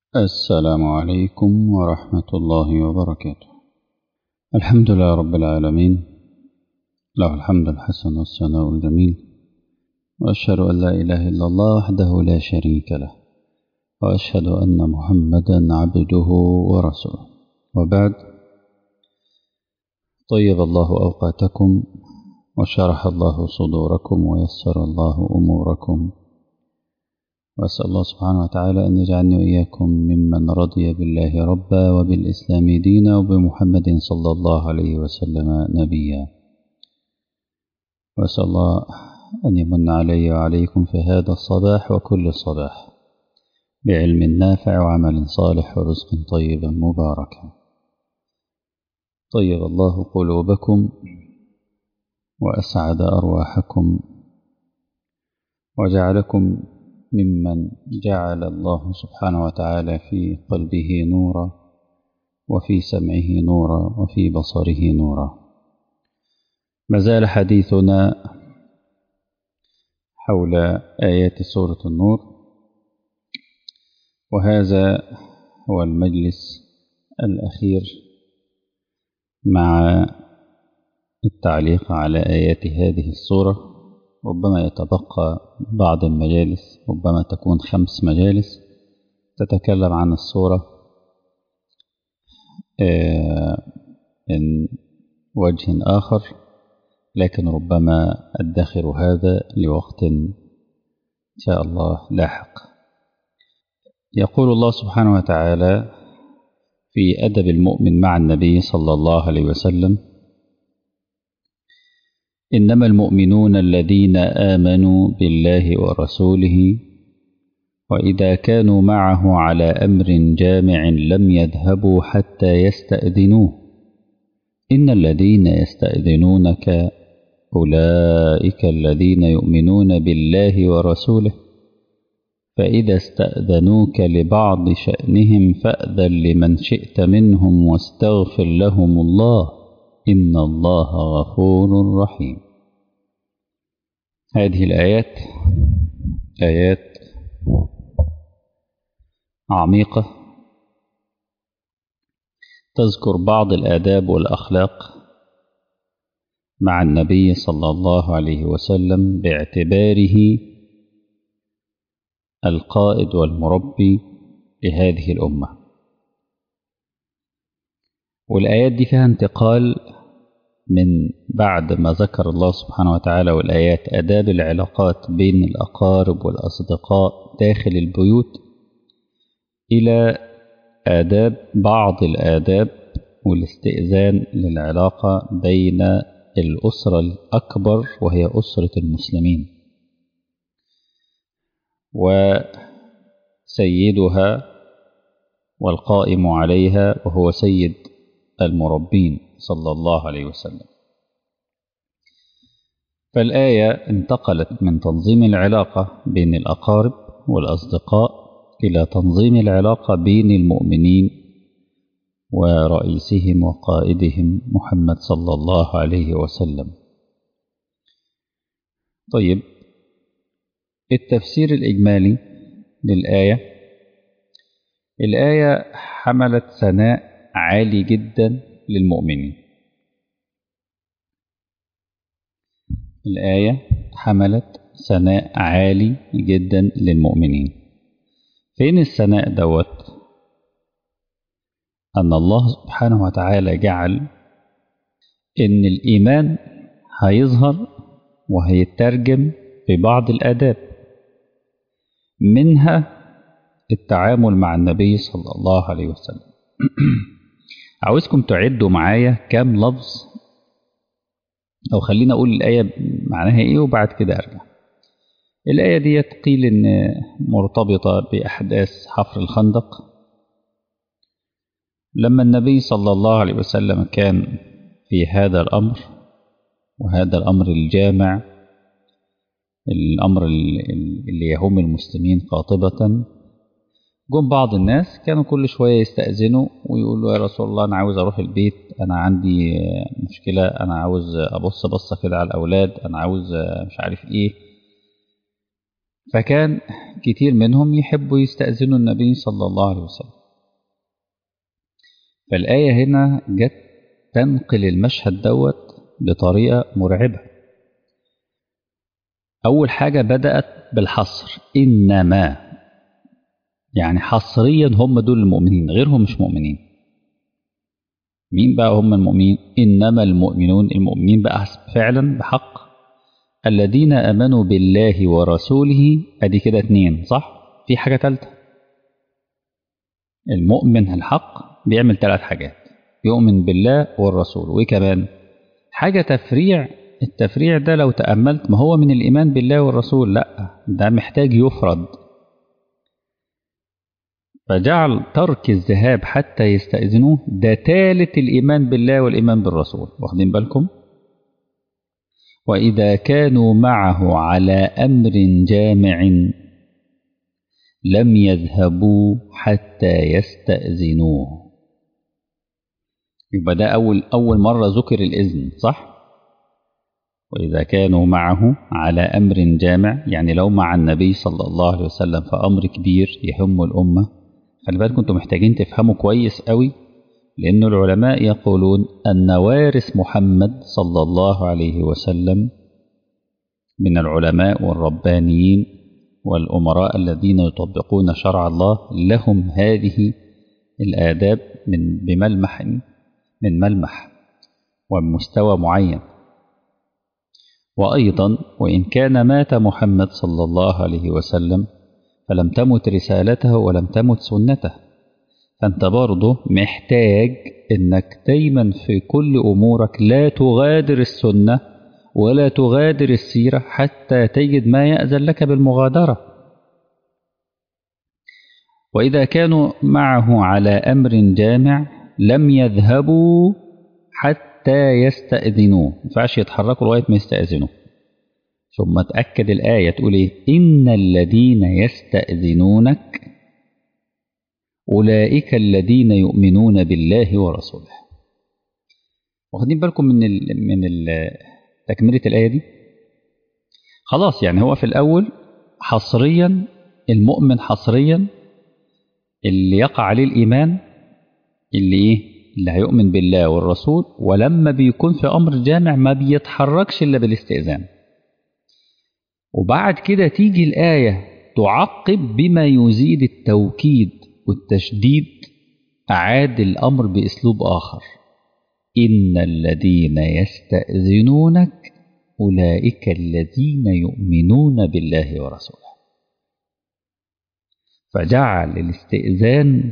السلام عليكم ورحمة الله وبركاته الحمد لله رب العالمين له الحمد الحسن والثناء الجميل وأشهد أن لا إله إلا الله وحده لا شريك له وأشهد أن محمدا عبده ورسوله وبعد طيب الله أوقاتكم وشرح الله صدوركم ويسر الله أموركم وأسأل الله سبحانه وتعالى أن يجعلني وإياكم ممن رضي بالله ربا وبالإسلام دينا وبمحمد صلى الله عليه وسلم نبيا وأسأل الله أن يمن علي وعليكم في هذا الصباح وكل صباح بعلم نافع وعمل صالح ورزق طيب مباركا طيب الله قلوبكم وأسعد أرواحكم وجعلكم ممن جعل الله سبحانه وتعالى في قلبه نورا وفي سمعه نورا وفي بصره نورا ما زال حديثنا حول آيات سورة النور وهذا هو المجلس الأخير مع التعليق على آيات هذه السورة ربما يتبقى بعض المجالس ربما تكون خمس مجالس تتكلم عن الصورة من وجه آخر لكن ربما أدخر هذا لوقت إن شاء الله لاحق يقول الله سبحانه وتعالى في أدب المؤمن مع النبي صلى الله عليه وسلم إنما المؤمنون الذين آمنوا بالله ورسوله وإذا كانوا معه على أمر جامع لم يذهبوا حتى يستأذنوه إن الذين يستأذنونك أولئك الذين يؤمنون بالله ورسوله فإذا استأذنوك لبعض شأنهم فأذن لمن شئت منهم واستغفر لهم الله إن الله غفور رحيم هذه الآيات آيات عميقة تذكر بعض الآداب والأخلاق مع النبي صلى الله عليه وسلم باعتباره القائد والمربي لهذه الأمة والآيات دي فيها انتقال من بعد ما ذكر الله سبحانه وتعالى والآيات آداب العلاقات بين الأقارب والأصدقاء داخل البيوت إلى آداب بعض الآداب والاستئذان للعلاقة بين الأسرة الأكبر وهي أسرة المسلمين وسيدها والقائم عليها وهو سيد المربين صلى الله عليه وسلم فالآية انتقلت من تنظيم العلاقة بين الأقارب والأصدقاء إلى تنظيم العلاقة بين المؤمنين ورئيسهم وقائدهم محمد صلى الله عليه وسلم طيب التفسير الإجمالي للآية الآية حملت ثناء عالي جدا للمؤمنين الآية حملت ثناء عالي جدا للمؤمنين فين الثناء دوت أن الله سبحانه وتعالى جعل إن الإيمان هيظهر وهيترجم في بعض الآداب منها التعامل مع النبي صلى الله عليه وسلم عاوزكم تعدوا معايا كام لفظ أو خلينا أقول الآية معناها إيه وبعد كده أرجع الآية دي قيل إن مرتبطة بأحداث حفر الخندق لما النبي صلى الله عليه وسلم كان في هذا الأمر وهذا الأمر الجامع الأمر اللي يهم المسلمين قاطبة جم بعض الناس كانوا كل شوية يستأذنوا ويقولوا يا رسول الله أنا عاوز أروح البيت أنا عندي مشكلة أنا عاوز أبص بصة كده على الأولاد أنا عاوز مش عارف إيه فكان كتير منهم يحبوا يستأذنوا النبي صلى الله عليه وسلم فالآية هنا جت تنقل المشهد دوت بطريقة مرعبة أول حاجة بدأت بالحصر إنما يعني حصريا هم دول المؤمنين غيرهم مش مؤمنين مين بقى هم المؤمنين إنما المؤمنون المؤمنين بقى فعلا بحق الذين امنوا بالله ورسوله ادي كده اتنين صح في حاجه ثالثه المؤمن الحق بيعمل ثلاث حاجات يؤمن بالله والرسول وكمان حاجه تفريع التفريع ده لو تاملت ما هو من الايمان بالله والرسول لا ده محتاج يفرد فجعل ترك الذهاب حتى يستأذنوه ده ثالث الإيمان بالله والإيمان بالرسول واخدين بالكم؟ وإذا كانوا معه على أمر جامع لم يذهبوا حتى يستأذنوه يبقى ده أول أول مرة ذكر الإذن صح؟ وإذا كانوا معه على أمر جامع يعني لو مع النبي صلى الله عليه وسلم في أمر كبير يهم الأمة خلي بالكم انتم محتاجين تفهموا كويس قوي لأن العلماء يقولون أن وارث محمد صلى الله عليه وسلم من العلماء والربانيين والأمراء الذين يطبقون شرع الله لهم هذه الآداب من بملمح من ملمح ومستوى معين وأيضا وإن كان مات محمد صلى الله عليه وسلم فلم تمت رسالته ولم تمت سنته فأنت برضه محتاج إنك دايما في كل أمورك لا تغادر السنة ولا تغادر السيرة حتى تجد ما يأذن لك بالمغادرة وإذا كانوا معه على أمر جامع لم يذهبوا حتى يستأذنوه ما ينفعش يتحركوا لغاية ما يستأذنوا ثم تأكد الآية تقول إيه إن الذين يستأذنونك أولئك الذين يؤمنون بالله ورسوله واخدين بالكم من ال من ال تكملة الآية دي خلاص يعني هو في الأول حصريا المؤمن حصريا اللي يقع عليه الإيمان اللي إيه اللي هيؤمن بالله والرسول ولما بيكون في أمر جامع ما بيتحركش إلا بالاستئذان وبعد كده تيجي الآية تعقب بما يزيد التوكيد والتشديد أعاد الأمر بأسلوب آخر إن الذين يستأذنونك أولئك الذين يؤمنون بالله ورسوله فجعل الاستئذان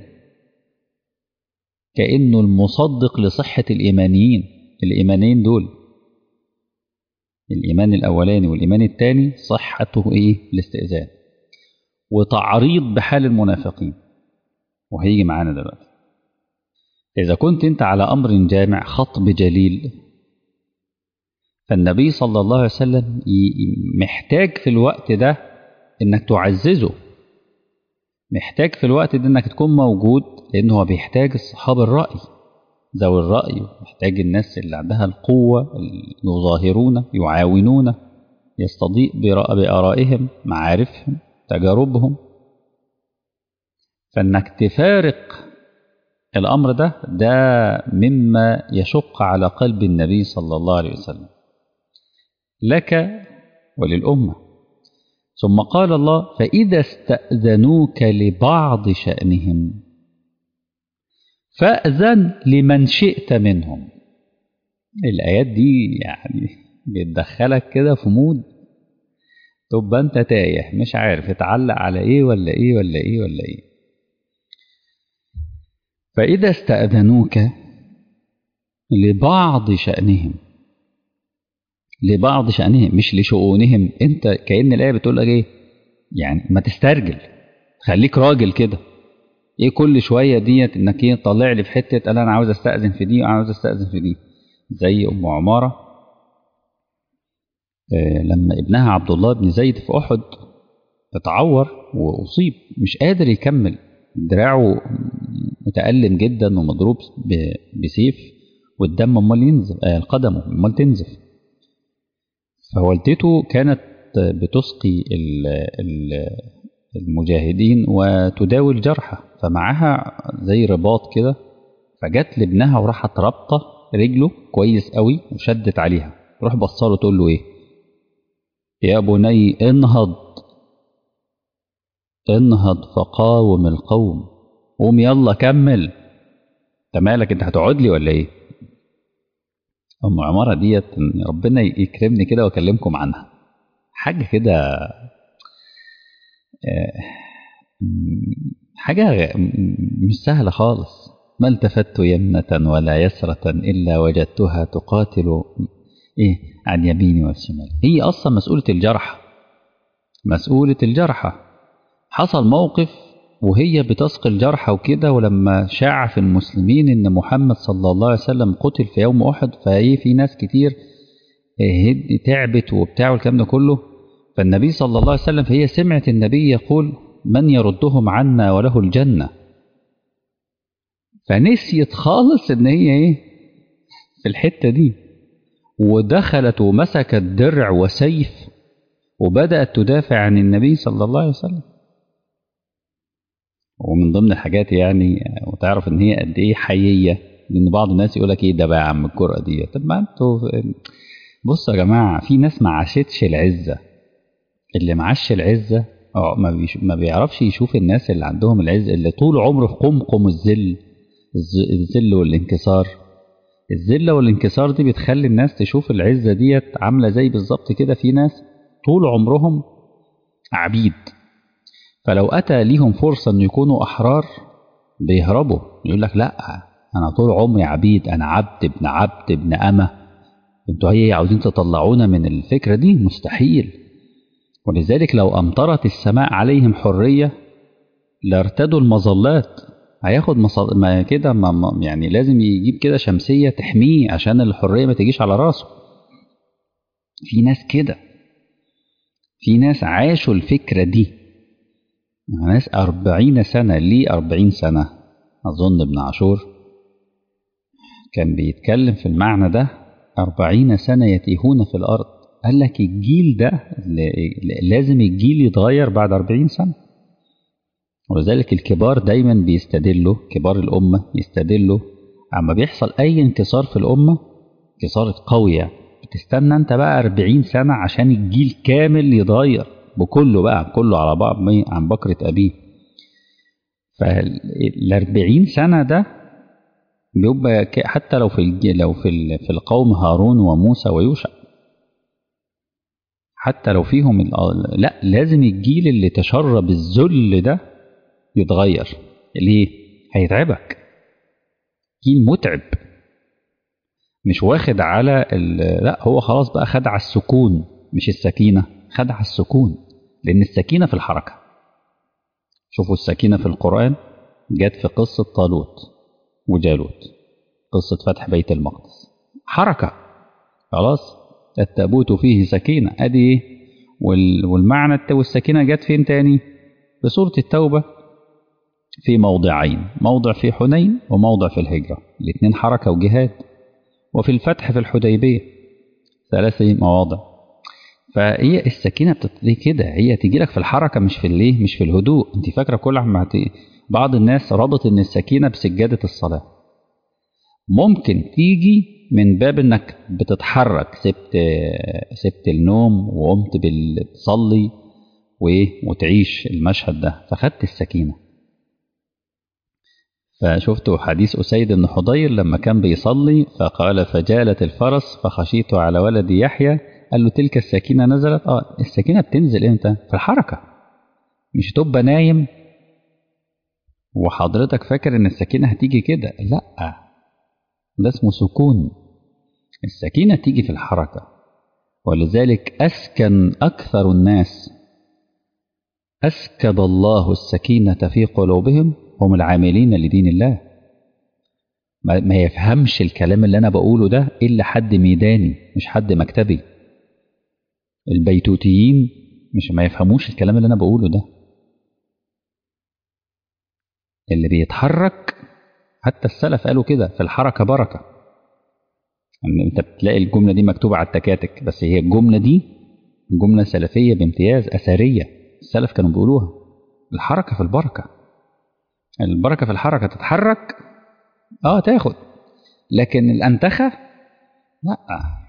كأنه المصدق لصحة الإيمانيين الإيمانيين دول الإيمان الأولاني والإيمان الثاني صحته إيه الاستئذان وتعريض بحال المنافقين وهيجي معانا دلوقتي إذا كنت أنت على أمر جامع خطب جليل فالنبي صلى الله عليه وسلم محتاج في الوقت ده إنك تعززه محتاج في الوقت ده إنك تكون موجود لأنه هو بيحتاج الصحابة الرأي ذوي الرأي محتاج الناس اللي عندها القوة يظاهرون يعاونون يستضيء بآرائهم معارفهم تجاربهم فإنك تفارق الأمر ده ده مما يشق على قلب النبي صلى الله عليه وسلم لك وللأمة ثم قال الله فإذا استأذنوك لبعض شأنهم فأذن لمن شئت منهم الآيات دي يعني بتدخلك كده في مود تبقى أنت تايه مش عارف اتعلق على إيه ولا إيه ولا إيه ولا إيه فإذا استأذنوك لبعض شأنهم لبعض شأنهم مش لشؤونهم أنت كأن الآية بتقول لك إيه يعني ما تسترجل خليك راجل كده ايه كل شويه ديت انك ايه طالع لي في حته قال انا عاوز استاذن في دي وانا عاوز استاذن في دي زي ام عماره آه لما ابنها عبد الله بن زيد في احد اتعور واصيب مش قادر يكمل دراعه متألم جدا ومضروب بسيف والدم امال ينزف آه القدم امال تنزف فوالدته كانت بتسقي المجاهدين وتداوي الجرحى فمعاها زي رباط كده فجت لابنها وراحت رابطه رجله كويس قوي وشدت عليها تروح بصله تقول له ايه يا بني انهض انهض فقاوم القوم قوم يلا كمل انت مالك انت هتقعد لي ولا ايه ام عماره ديت ربنا يكرمني كده واكلمكم عنها حاجه كده حاجه مش سهله خالص ما التفت يمنة ولا يسرة إلا وجدتها تقاتل إيه عن يميني والشمال هي أصلا مسؤولة الجرح مسؤولة الجرحى حصل موقف وهي بتسقي الجرحى وكده ولما شاع في المسلمين ان محمد صلى الله عليه وسلم قتل في يوم احد فايه في ناس كتير تعبت وبتاع والكلام ده كله فالنبي صلى الله عليه وسلم فهي سمعت النبي يقول من يردهم عنا وله الجنه فنسيت خالص ان هي ايه في الحته دي ودخلت ومسكت درع وسيف وبدات تدافع عن النبي صلى الله عليه وسلم ومن ضمن الحاجات يعني وتعرف ان هي قد ايه حييه لان بعض الناس يقول لك ايه ده بقى يا عم الجرأه دي طب ما انتوا بصوا يا جماعه في ناس ما عاشتش العزه اللي معاش العزه اه ما, بيش ما بيعرفش يشوف الناس اللي عندهم العزه اللي طول عمره في قمقم الذل الذل والانكسار الذله والانكسار دي بتخلي الناس تشوف العزه ديت عامله زي بالظبط كده في ناس طول عمرهم عبيد فلو اتى ليهم فرصه ان يكونوا احرار بيهربوا يقول لك لا انا طول عمري عبيد انا عبد ابن عبد ابن امه انتوا هي عاوزين تطلعونا من الفكره دي مستحيل ولذلك لو امطرت السماء عليهم حريه لارتدوا المظلات هياخد مصاد... ما كده ما... يعني لازم يجيب كده شمسيه تحميه عشان الحريه ما تجيش على راسه في ناس كده في ناس عاشوا الفكره دي ناس أربعين سنة ليه أربعين سنة أظن ابن عاشور كان بيتكلم في المعنى ده أربعين سنة يتيهون في الأرض قال لك الجيل ده لازم الجيل يتغير بعد أربعين سنة ولذلك الكبار دايما بيستدلوا كبار الأمة يستدلوا أما بيحصل أي انكسار في الأمة انكسار قوية بتستنى أنت بقى أربعين سنة عشان الجيل كامل يتغير بكله بقى كله على بعض عن بكرة أبيه فالأربعين سنة ده بيبقى حتى لو في لو في في القوم هارون وموسى ويوشع حتى لو فيهم لا لازم الجيل اللي تشرب الذل ده يتغير ليه؟ هيتعبك جيل متعب مش واخد على لا هو خلاص بقى خد على السكون مش السكينه خد على السكون لأن السكينة في الحركة شوفوا السكينة في القرآن جت في قصة طالوت وجالوت قصة فتح بيت المقدس حركة خلاص التابوت فيه سكينة أدي إيه والمعنى والسكينة جت فين تاني في سورة التوبة في موضعين موضع في حنين وموضع في الهجرة الاثنين حركة وجهاد وفي الفتح في الحديبية ثلاث مواضع فهي السكينه بتبتدي كده هي تيجي لك في الحركه مش في الايه مش في الهدوء انت فاكره كل ما هت... بعض الناس ربط ان السكينه بسجاده الصلاه ممكن تيجي من باب انك بتتحرك سبت سبت النوم وقمت بتصلي وايه وتعيش المشهد ده فخدت السكينه فشفت حديث أسيد بن حضير لما كان بيصلي فقال فجالت الفرس فخشيت على ولدي يحيى قال له تلك السكينة نزلت اه السكينة بتنزل امتى في الحركة مش تبقى نايم وحضرتك فاكر ان السكينة هتيجي كده لا ده اسمه سكون السكينة تيجي في الحركة ولذلك أسكن أكثر الناس أسكب الله السكينة في قلوبهم هم العاملين لدين الله ما يفهمش الكلام اللي أنا بقوله ده إلا حد ميداني مش حد مكتبي البيتوتيين مش ما يفهموش الكلام اللي انا بقوله ده اللي بيتحرك حتى السلف قالوا كده في الحركه بركه ان انت بتلاقي الجمله دي مكتوبه على التكاتك بس هي الجمله دي جملة سلفية بامتياز أثرية السلف كانوا بيقولوها الحركة في البركة البركة في الحركة تتحرك اه تاخد لكن الأنتخة لا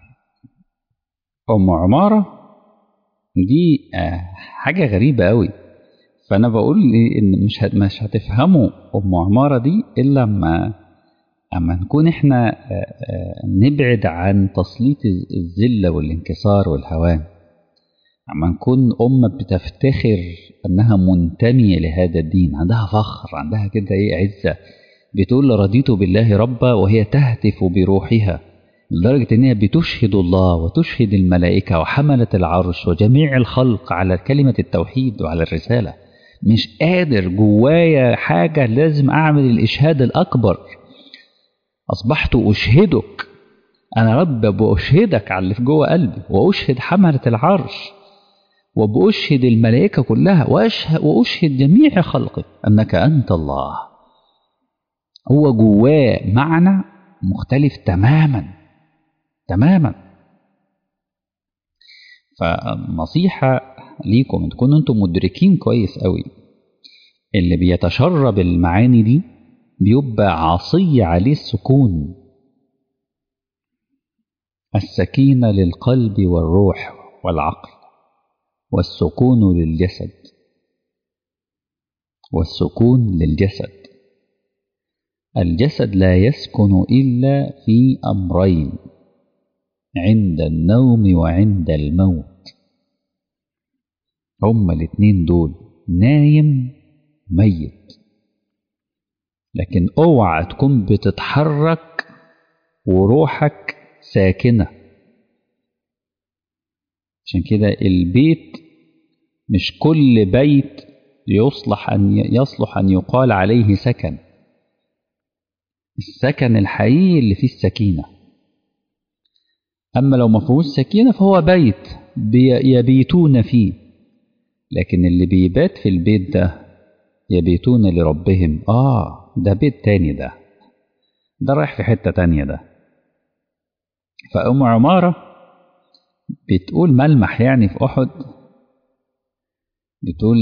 أم عمارة دي آه حاجة غريبة قوي فأنا بقول إن مش هت مش هتفهموا أم عمارة دي إلا لما أما نكون إحنا آه آه نبعد عن تسليط الذلة والانكسار والهوان أما نكون أمة بتفتخر أنها منتمية لهذا الدين عندها فخر عندها كده إيه عزة بتقول رضيت بالله ربا وهي تهتف بروحها لدرجة إنها بتشهد الله وتشهد الملائكة وحملة العرش وجميع الخلق على كلمة التوحيد وعلى الرسالة مش قادر جوايا حاجة لازم أعمل الإشهاد الأكبر أصبحت أشهدك أنا رب بأشهدك على اللي في جوه قلبي وأشهد حملة العرش وبأشهد الملائكة كلها وأشهد, وأشهد جميع خلقك أنك أنت الله هو جواه معنى مختلف تماما تماما فنصيحة ليكم ان تكونوا انتم مدركين كويس قوي اللي بيتشرب المعاني دي بيبقى عصي عليه السكون السكينة للقلب والروح والعقل والسكون للجسد والسكون للجسد الجسد لا يسكن إلا في أمرين عند النوم وعند الموت هما الاتنين دول نايم ميت لكن اوعى تكون بتتحرك وروحك ساكنة عشان كده البيت مش كل بيت يصلح أن يصلح أن يقال عليه سكن السكن الحقيقي اللي فيه السكينة أما لو ما فيهوش سكينة فهو بيت يبيتون فيه لكن اللي بيبات في البيت ده يبيتون لربهم آه ده بيت تاني ده ده رايح في حتة تانية ده فأم عمارة بتقول ملمح يعني في أحد بتقول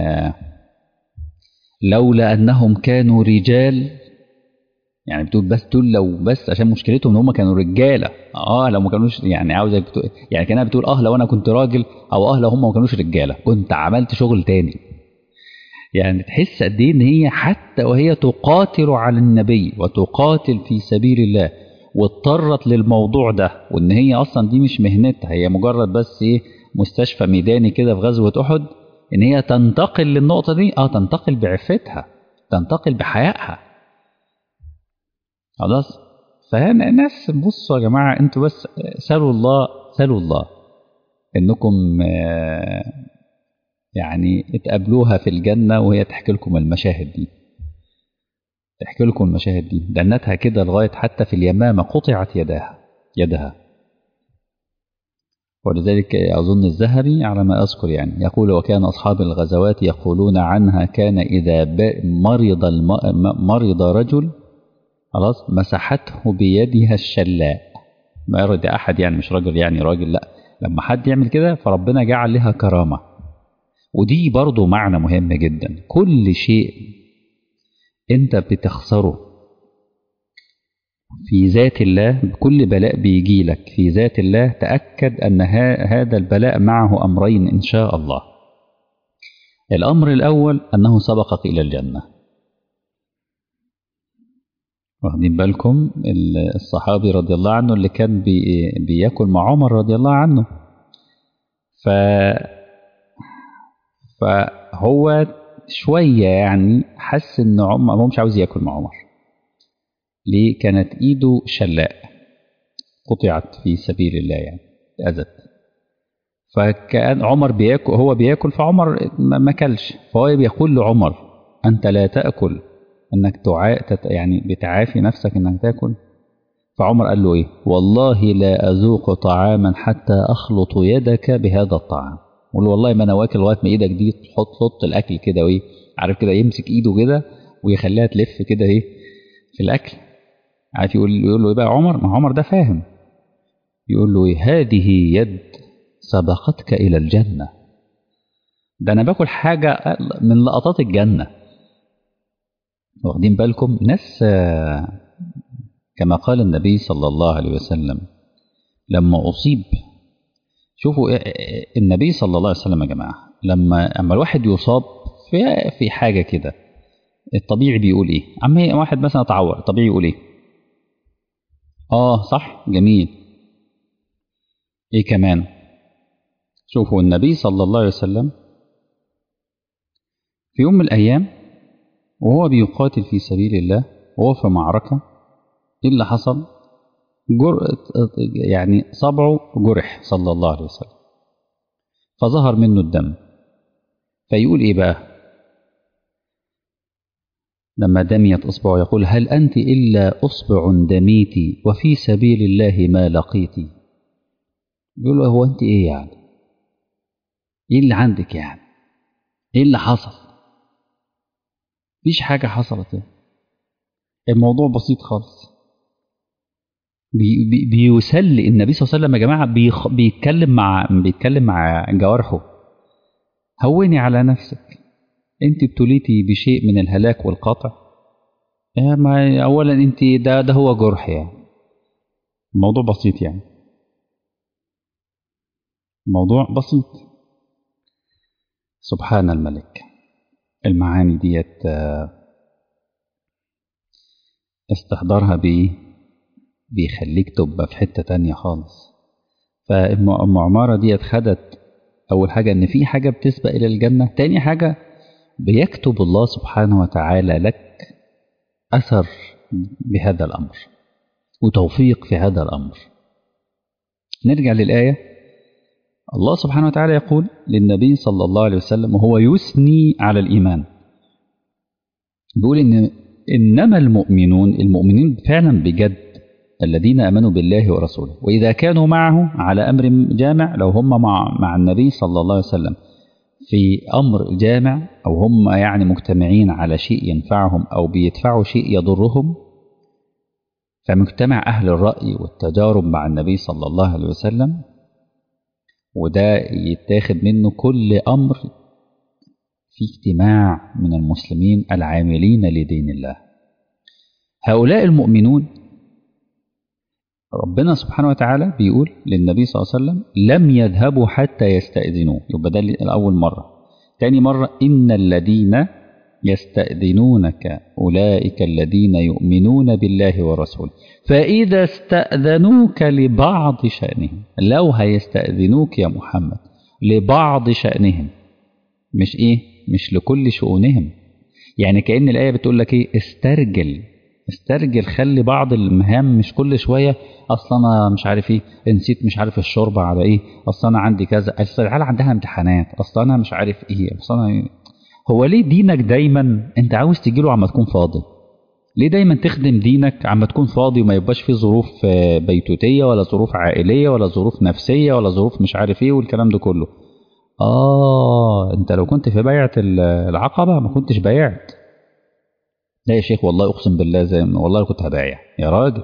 لولا أنهم كانوا رجال يعني بتقول بس تقول لو بس عشان مشكلتهم ان هم كانوا رجاله اه لو ما كانوش يعني عاوزك بتقول يعني كانها بتقول اه لو انا كنت راجل او اه لو هم ما كانوش رجاله كنت عملت شغل تاني يعني تحس قد ايه ان هي حتى وهي تقاتل على النبي وتقاتل في سبيل الله واضطرت للموضوع ده وان هي اصلا دي مش مهنتها هي مجرد بس ايه مستشفى ميداني كده في غزوه احد ان هي تنتقل للنقطه دي اه تنتقل بعفتها تنتقل بحيائها خلاص فهنا الناس بصوا يا جماعة انتوا بس سألوا الله سألوا الله انكم يعني اتقابلوها في الجنة وهي تحكي لكم المشاهد دي تحكي لكم المشاهد دي دنتها كده لغاية حتى في اليمامة قطعت يداها يدها ولذلك أظن الذهبي على ما أذكر يعني يقول وكان أصحاب الغزوات يقولون عنها كان إذا مرض الم... مرض رجل خلاص مسحته بيدها الشلاء ما يرد أحد يعني مش راجل يعني راجل لا لما حد يعمل كده فربنا جعل لها كرامة ودي برضو معنى مهم جدا كل شيء انت بتخسره في ذات الله كل بلاء بيجي لك في ذات الله تأكد أن هذا البلاء معه أمرين إن شاء الله الأمر الأول أنه سبقك إلى الجنة واخدين بالكم الصحابي رضي الله عنه اللي كان بي بياكل مع عمر رضي الله عنه ف فهو شوية يعني حس ان عمر هو مش عاوز ياكل مع عمر ليه كانت ايده شلاء قطعت في سبيل الله يعني اذت فكان عمر بياكل هو بياكل فعمر ما كلش فهو بيقول لعمر انت لا تاكل انك تعا يعني بتعافي نفسك انك تاكل فعمر قال له ايه والله لا اذوق طعاما حتى اخلط يدك بهذا الطعام قول له والله ما انا واكل لغايه ما ايدك دي تحط تحط الاكل كده وايه عارف كده يمسك ايده كده ويخليها تلف كده ايه في الاكل عارف يقول يقول له ايه بقى عمر ما عمر ده فاهم يقول له ايه هذه يد سبقتك إلى الجنة ده أنا باكل حاجة من لقطات الجنة واخدين بالكم ناس كما قال النبي صلى الله عليه وسلم لما أصيب شوفوا النبي صلى الله عليه وسلم يا جماعة لما أما الواحد يصاب في في حاجة كده الطبيعي بيقول إيه؟ عم واحد مثلا اتعور الطبيعي يقول إيه؟ آه صح جميل إيه كمان؟ شوفوا النبي صلى الله عليه وسلم في يوم من الأيام وهو بيقاتل في سبيل الله وهو في معركة إيه اللي حصل؟ جر... يعني صبعه جرح صلى الله عليه وسلم فظهر منه الدم فيقول إيه بقى؟ لما دميت إصبعه يقول هل أنت إلا أصبع دميت وفي سبيل الله ما لقيت يقول له هو أنت إيه يعني إيه اللي عندك يعني إيه اللي حصل مفيش حاجة حصلت يعني. الموضوع بسيط خالص بي بي بيسلي النبي صلى الله عليه وسلم يا جماعة بيخ بيتكلم مع بيتكلم مع جوارحه هوني على نفسك انت ابتليتي بشيء من الهلاك والقطع ما اولا انت ده ده هو جرح يعني الموضوع بسيط يعني موضوع بسيط سبحان الملك المعاني ديت استحضارها بيه بيخليك تبقى في حتة تانية خالص فأم عمارة ديت خدت أول حاجة إن في حاجة بتسبق إلى الجنة تاني حاجة بيكتب الله سبحانه وتعالى لك أثر بهذا الأمر وتوفيق في هذا الأمر نرجع للآية الله سبحانه وتعالى يقول للنبي صلى الله عليه وسلم وهو يثني على الإيمان بيقول إن إنما المؤمنون المؤمنين فعلا بجد الذين امنوا بالله ورسوله واذا كانوا معه على امر جامع لو هم مع مع النبي صلى الله عليه وسلم في امر جامع او هم يعني مجتمعين على شيء ينفعهم او بيدفعوا شيء يضرهم فمجتمع اهل الراي والتجارب مع النبي صلى الله عليه وسلم وده يتاخد منه كل امر في اجتماع من المسلمين العاملين لدين الله هؤلاء المؤمنون ربنا سبحانه وتعالى بيقول للنبي صلى الله عليه وسلم لم يذهبوا حتى يستأذنوه يبقى ده الأول مرة تاني مرة إن الذين يستأذنونك أولئك الذين يؤمنون بالله ورسوله فإذا استأذنوك لبعض شأنهم لو هيستأذنوك يا محمد لبعض شأنهم مش إيه مش لكل شؤونهم يعني كأن الآية بتقول لك إيه استرجل استرجل خلي بعض المهام مش كل شويه اصل انا مش عارف ايه نسيت مش عارف الشوربه على ايه اصل انا عندي كذا اصل العيال عندها امتحانات اصل انا مش عارف ايه اصل انا إيه؟ هو ليه دينك دايما انت عاوز تجيله عما تكون فاضي ليه دايما تخدم دينك عما تكون فاضي وما يبقاش فيه ظروف بيتوتيه ولا ظروف عائليه ولا ظروف نفسيه ولا ظروف مش عارف ايه والكلام ده كله اه انت لو كنت في بيعه العقبه ما كنتش بايعت لا يا شيخ والله اقسم بالله زي ما والله كنت هبايع يا راجل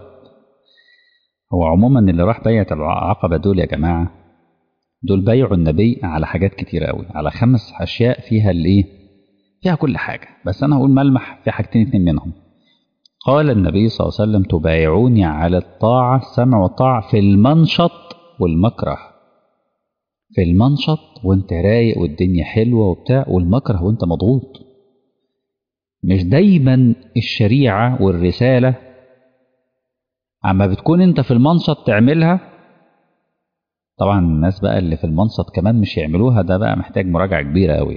هو عموما اللي راح بيعة العقبة دول يا جماعة دول بايعوا النبي على حاجات كتيرة قوي على خمس أشياء فيها الإيه فيها كل حاجة بس أنا هقول ملمح في حاجتين اتنين منهم قال النبي صلى الله عليه وسلم تبايعوني على الطاعة السمع والطاعة في المنشط والمكره في المنشط وانت رايق والدنيا حلوة وبتاع والمكره وانت مضغوط مش دايما الشريعة والرسالة أما بتكون أنت في المنشط تعملها طبعا الناس بقى اللي في المنشط كمان مش يعملوها ده بقى محتاج مراجعة كبيرة أوي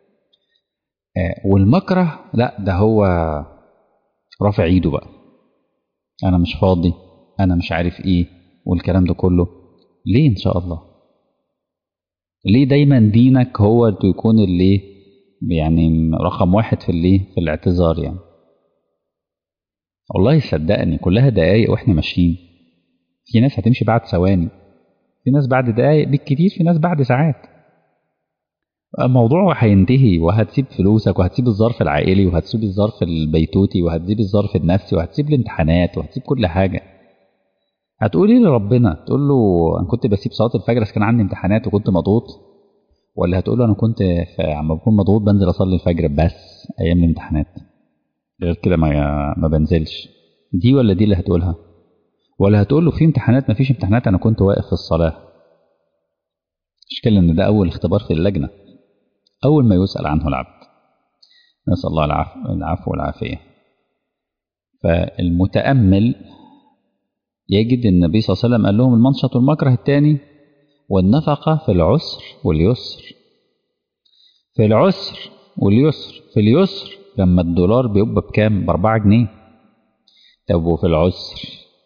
آه والمكره لا ده هو رافع ايده بقى أنا مش فاضي أنا مش عارف إيه والكلام ده كله ليه إن شاء الله ليه دايما دينك هو يكون اللي يعني رقم واحد في الايه في الاعتذار يعني والله صدقني كلها دقايق واحنا ماشيين في ناس هتمشي بعد ثواني في ناس بعد دقايق بالكتير في ناس بعد ساعات الموضوع هينتهي وهتسيب فلوسك وهتسيب الظرف العائلي وهتسيب الظرف البيتوتي وهتسيب الظرف النفسي وهتسيب الامتحانات وهتسيب كل حاجة هتقولي لربنا تقول له انا كنت بسيب صلاه الفجر بس كان عندي امتحانات وكنت مضغوط ولا هتقول له انا كنت عم بكون مضغوط بنزل اصلي الفجر بس ايام الامتحانات غير كده ما ما بنزلش دي ولا دي اللي هتقولها ولا هتقول له في امتحانات ما فيش امتحانات انا كنت واقف في الصلاه المشكله ان ده اول اختبار في اللجنه اول ما يسال عنه العبد نسال الله العفو, العفو والعافيه فالمتامل يجد النبي صلى الله عليه وسلم قال لهم المنشط والمكره الثاني والنفقه في العسر واليسر في العسر واليسر في اليسر لما الدولار بيبقى بكام بأربعة جنيه طب وفي العسر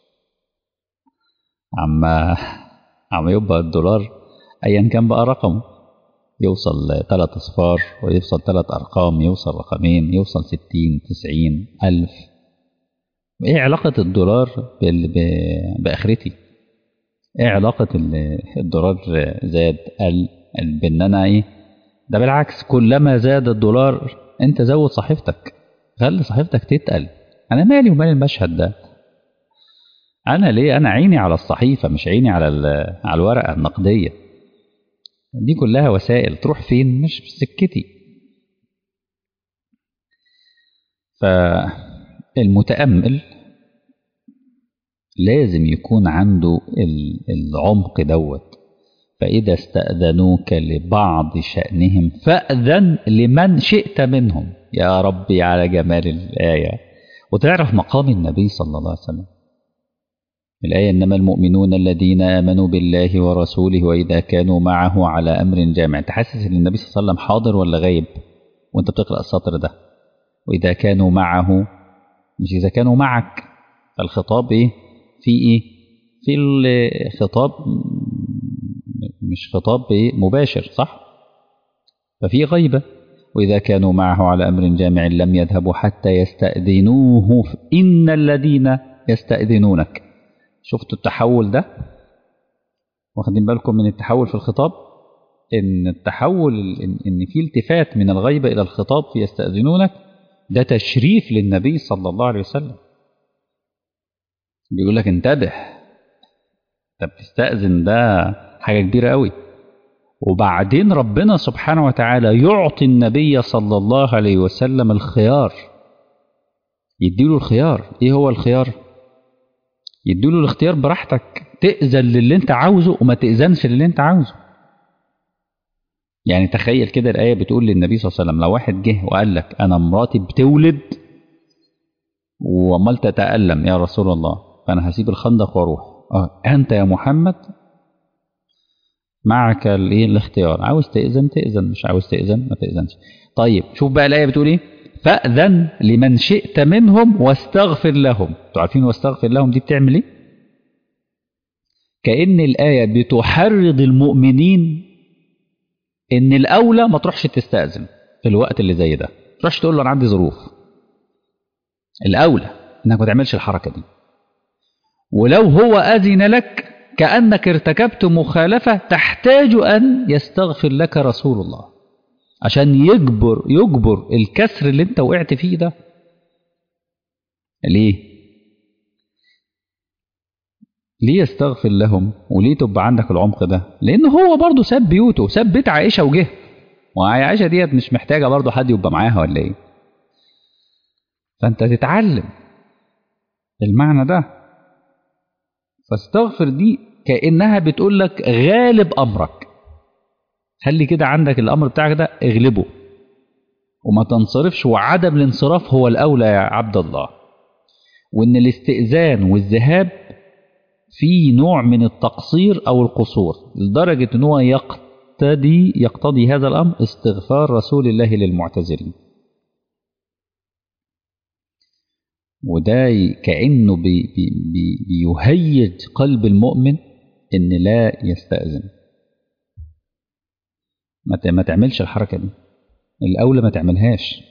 عما عما يبقى الدولار أيا كان بقى رقمه يوصل ثلاث أصفار ويوصل ثلاث أرقام يوصل رقمين يوصل ستين تسعين ألف إيه علاقة الدولار بآخرتي؟ إيه علاقة الدولار زاد قل بإن أنا إيه؟ ده بالعكس كلما زاد الدولار أنت زود صحيفتك خلي صحيفتك تتقل أنا مالي ومال المشهد ده أنا ليه أنا عيني على الصحيفة مش عيني على على الورقة النقدية دي كلها وسائل تروح فين مش في سكتي فالمتأمل لازم يكون عنده العمق دوت فإذا استأذنوك لبعض شأنهم فأذن لمن شئت منهم يا ربي على جمال الآية وتعرف مقام النبي صلى الله عليه وسلم الآية إنما المؤمنون الذين آمنوا بالله ورسوله وإذا كانوا معه على أمر جامع أنت حاسس إن النبي صلى الله عليه وسلم حاضر ولا غايب وأنت بتقرأ السطر ده وإذا كانوا معه مش إذا كانوا معك فالخطاب إيه في إيه في الخطاب مش خطاب إيه مباشر صح ففي غيبة وإذا كانوا معه على أمر جامع لم يذهبوا حتى يستأذنوه إن الذين يستأذنونك شفتوا التحول ده واخدين بالكم من التحول في الخطاب ان التحول ان, إن في التفات من الغيبة الى الخطاب في يستأذنونك ده تشريف للنبي صلى الله عليه وسلم بيقول لك انتبه انت بتستأذن ده حاجة كبيرة قوي وبعدين ربنا سبحانه وتعالى يعطي النبي صلى الله عليه وسلم الخيار يديله الخيار ايه هو الخيار يديله الاختيار براحتك تأذن للي انت عاوزه وما تأذنش للي انت عاوزه يعني تخيل كده الآية بتقول للنبي صلى الله عليه وسلم لو واحد جه وقال لك أنا مراتي بتولد وعمال تتألم يا رسول الله فأنا هسيب الخندق وأروح أه أنت يا محمد معك الايه الاختيار عاوز تأذن تأذن مش عاوز تأذن ما تأذنش طيب شوف بقى الآية بتقول إيه فأذن لمن شئت منهم واستغفر لهم انتوا عارفين واستغفر لهم دي بتعمل ايه كأن الآية بتحرض المؤمنين إن الأولى ما تروحش تستأذن في الوقت اللي زي ده ما تروحش تقول له أنا عندي ظروف الأولى إنك ما تعملش الحركة دي ولو هو أذن لك كأنك ارتكبت مخالفة تحتاج أن يستغفر لك رسول الله عشان يجبر يجبر الكسر اللي انت وقعت فيه ده ليه ليه يستغفر لهم وليه تبقى عندك العمق ده لان هو برضه ساب بيوته ساب بيت عائشه وجه وعائشه ديت مش محتاجه برضه حد يبقى معاها ولا ايه فانت تتعلم المعنى ده فاستغفر دي كانها بتقول لك غالب امرك خلي كده عندك الامر بتاعك ده اغلبه وما تنصرفش وعدم الانصراف هو الاولى يا عبد الله وان الاستئذان والذهاب في نوع من التقصير او القصور لدرجه ان هو يقتدي يقتضي هذا الامر استغفار رسول الله للمعتذرين وده كانه بي بي بي بيهيج قلب المؤمن ان لا يستاذن ما تعملش الحركة دي الأولى ما تعملهاش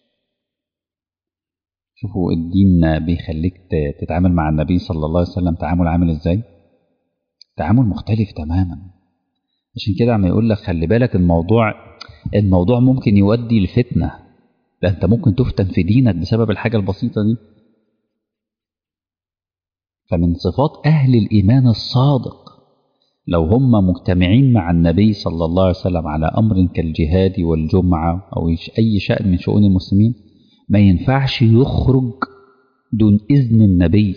شوفوا الدين بيخليك تتعامل مع النبي صلى الله عليه وسلم تعامل عامل ازاي تعامل مختلف تماما عشان كده عم يقول لك خلي بالك الموضوع الموضوع ممكن يؤدي لفتنة ده انت ممكن تفتن في دينك بسبب الحاجة البسيطة دي فمن صفات أهل الإيمان الصادق لو هم مجتمعين مع النبي صلى الله عليه وسلم على أمر كالجهاد والجمعة أو أي شأن من شؤون المسلمين ما ينفعش يخرج دون إذن النبي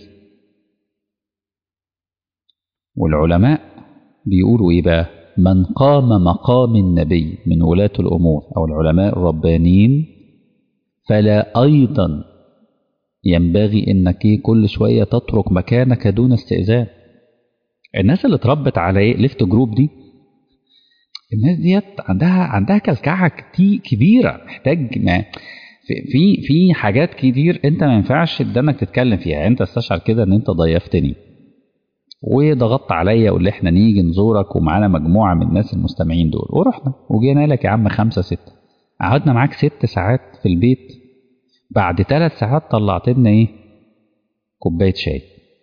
والعلماء بيقولوا إيه بقى من قام مقام النبي من ولاة الأمور أو العلماء الربانيين فلا أيضا ينبغي إنك كل شوية تترك مكانك دون استئذان الناس اللي اتربت على ايه ليفت جروب دي الناس ديت عندها عندها كلكعه كتير كبيره محتاج ما في في حاجات كتير انت ما ينفعش قدامك تتكلم فيها يعني انت استشعر كده ان انت ضيفتني وضغطت عليا وقول احنا نيجي نزورك ومعانا مجموعه من الناس المستمعين دول ورحنا وجينا لك يا عم خمسه سته قعدنا معاك ست ساعات في البيت بعد ثلاث ساعات طلعت لنا ايه كوبايه شاي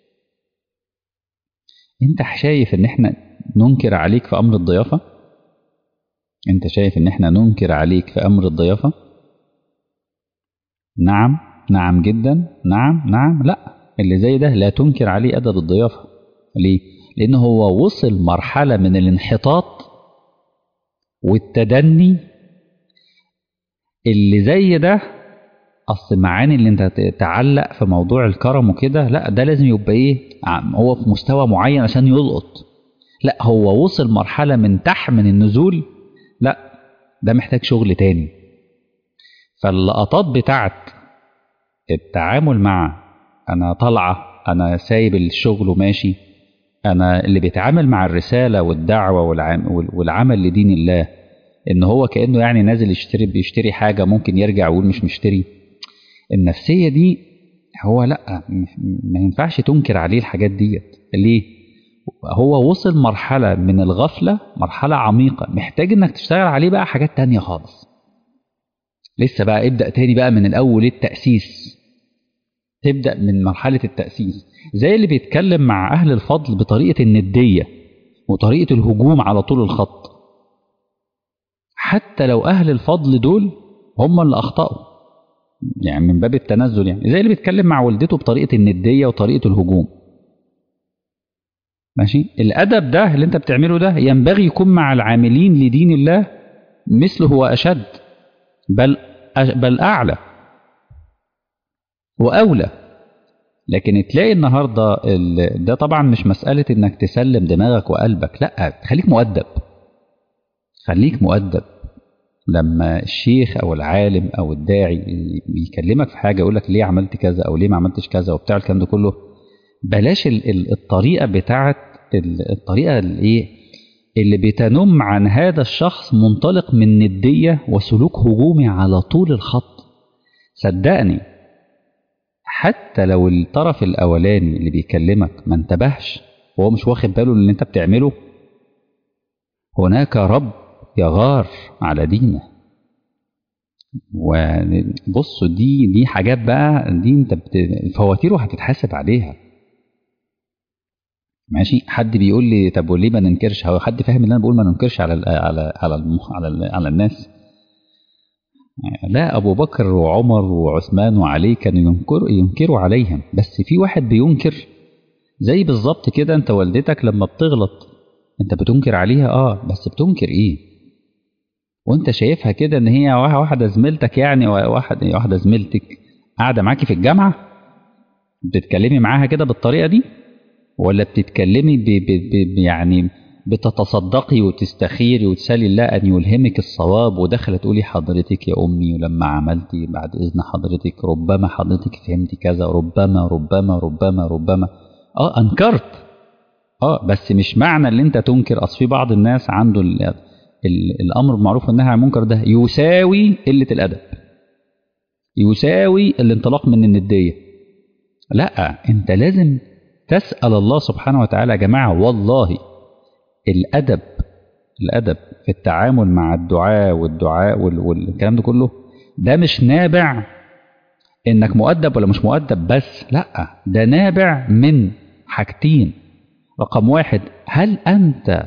انت شايف ان احنا ننكر عليك في امر الضيافه انت شايف ان احنا ننكر عليك في امر الضيافه نعم نعم جدا نعم نعم لا اللي زي ده لا تنكر عليه ادب الضيافه ليه لان هو وصل مرحله من الانحطاط والتدني اللي زي ده اصل معاني اللي انت تعلق في موضوع الكرم وكده لا ده لازم يبقى ايه هو في مستوى معين عشان يلقط لا هو وصل مرحلة من تحت من النزول لا ده محتاج شغل تاني فاللقطات بتاعت التعامل مع انا طالعة انا سايب الشغل وماشي انا اللي بيتعامل مع الرسالة والدعوة والعمل لدين الله ان هو كأنه يعني نازل يشتري بيشتري حاجة ممكن يرجع ويقول مش مشتري النفسية دي هو لا ما ينفعش تنكر عليه الحاجات ديت ليه هو وصل مرحلة من الغفلة مرحلة عميقة محتاج انك تشتغل عليه بقى حاجات تانية خالص لسه بقى ابدأ تاني بقى من الأول التأسيس تبدأ من مرحلة التأسيس زي اللي بيتكلم مع أهل الفضل بطريقة الندية وطريقة الهجوم على طول الخط حتى لو أهل الفضل دول هم اللي أخطأوا يعني من باب التنزل يعني زي اللي بيتكلم مع والدته بطريقة الندية وطريقة الهجوم ماشي الأدب ده اللي أنت بتعمله ده ينبغي يكون مع العاملين لدين الله مثله وأشد بل بل أعلى وأولى لكن تلاقي النهاردة ده طبعا مش مسألة إنك تسلم دماغك وقلبك لا خليك مؤدب خليك مؤدب لما الشيخ او العالم او الداعي بيكلمك في حاجه يقول لك ليه عملت كذا او ليه ما عملتش كذا وبتاع الكلام ده كله بلاش الطريقه بتاعه الطريقه الايه اللي بتنم عن هذا الشخص منطلق من نديه وسلوك هجومي على طول الخط صدقني حتى لو الطرف الاولاني اللي بيكلمك ما انتبهش وهو مش واخد باله اللي انت بتعمله هناك رب يغار على دينه وبصوا دي دي حاجات بقى دي انت فواتيره هتتحاسب عليها ماشي حد بيقول لي طب وليه ما ننكرش هو حد فاهم ان انا بقول ما ننكرش على ال على على ال على, ال على الناس لا ابو بكر وعمر وعثمان وعلي كانوا ينكروا ينكروا عليهم بس في واحد بينكر زي بالظبط كده انت والدتك لما بتغلط انت بتنكر عليها اه بس بتنكر ايه وانت شايفها كده ان هي واحده زميلتك يعني واحد واحده زميلتك قاعده معاكي في الجامعه بتتكلمي معاها كده بالطريقه دي ولا بتتكلمي ب ب ب يعني بتتصدقي وتستخيري وتسالي الله ان يلهمك الصواب وداخله تقولي حضرتك يا امي ولما عملتي بعد اذن حضرتك ربما حضرتك فهمتي كذا ربما ربما ربما ربما اه انكرت اه بس مش معنى ان انت تنكر اصل في بعض الناس عنده ال ال الامر بالمعروف والنهي عن المنكر ده يساوي قله الادب يساوي الانطلاق من النديه لا انت لازم تسال الله سبحانه وتعالى يا جماعه والله الادب الادب في التعامل مع الدعاء والدعاء والكلام ده كله ده مش نابع انك مؤدب ولا مش مؤدب بس لا ده نابع من حاجتين رقم واحد هل أنت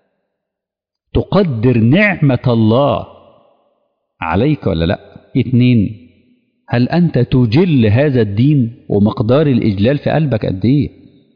تقدر نعمة الله عليك ولا لا اتنين هل أنت تجل هذا الدين ومقدار الإجلال في قلبك قد إيه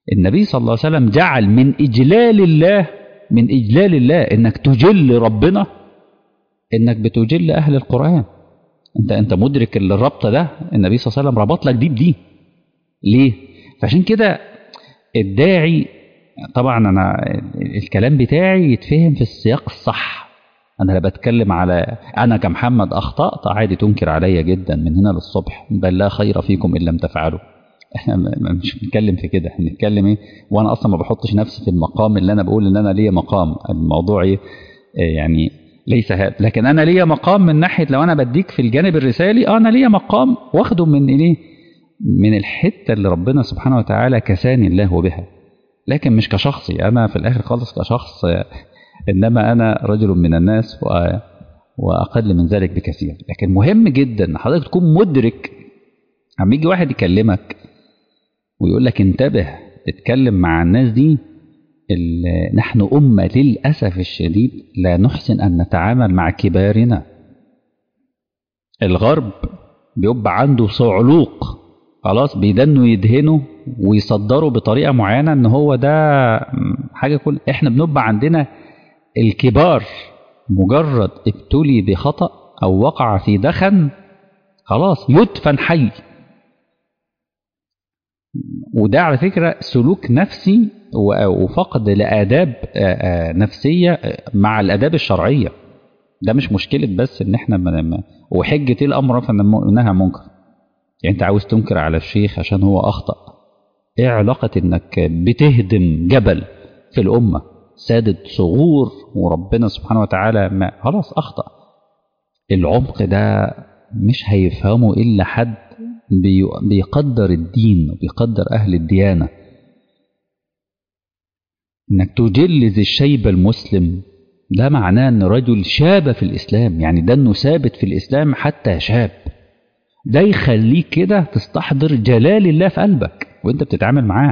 النبي صلى الله عليه وسلم جعل من إجلال الله من إجلال الله إنك تجل ربنا إنك بتجل أهل القرآن أنت أنت مدرك الربط ده النبي صلى الله عليه وسلم ربط لك دي بدي ليه؟ فعشان كده الداعي طبعا أنا الكلام بتاعي يتفهم في السياق الصح أنا لا بتكلم على أنا كمحمد أخطأت عادي تنكر عليا جدا من هنا للصبح بل لا خير فيكم إن لم تفعلوا احنا مش بنتكلم في كده احنا بنتكلم ايه وانا اصلا ما بحطش نفسي في المقام اللي انا بقول ان انا ليا مقام الموضوع ايه يعني ليس هذا لكن انا ليا مقام من ناحيه لو انا بديك في الجانب الرسالي اه انا ليا مقام واخده من ايه من الحته اللي ربنا سبحانه وتعالى كساني الله بها لكن مش كشخصي انا في الاخر خالص كشخص انما انا رجل من الناس واقل من ذلك بكثير لكن مهم جدا حضرتك تكون مدرك عم يجي واحد يكلمك ويقول لك انتبه تتكلم مع الناس دي نحن أمة للأسف الشديد لا نحسن أن نتعامل مع كبارنا الغرب بيبقى عنده صعلوق خلاص بيدنوا يدهنوا ويصدروا بطريقة معينة ان هو ده حاجة كل احنا بنبقى عندنا الكبار مجرد ابتلي بخطأ او وقع في دخن خلاص يدفن حي وده على فكرة سلوك نفسي وفقد لآداب نفسية مع الآداب الشرعية ده مش مشكلة بس إن إحنا من وحجة الأمر فإنها منكر يعني أنت عاوز تنكر على الشيخ عشان هو أخطأ إيه علاقة إنك بتهدم جبل في الأمة سادة صغور وربنا سبحانه وتعالى ما خلاص أخطأ العمق ده مش هيفهمه إلا حد بيقدر الدين وبيقدر أهل الديانة إنك تجلز الشيب المسلم ده معناه أن رجل شاب في الإسلام يعني ده أنه ثابت في الإسلام حتى شاب ده يخليك كده تستحضر جلال الله في قلبك وانت بتتعامل معاه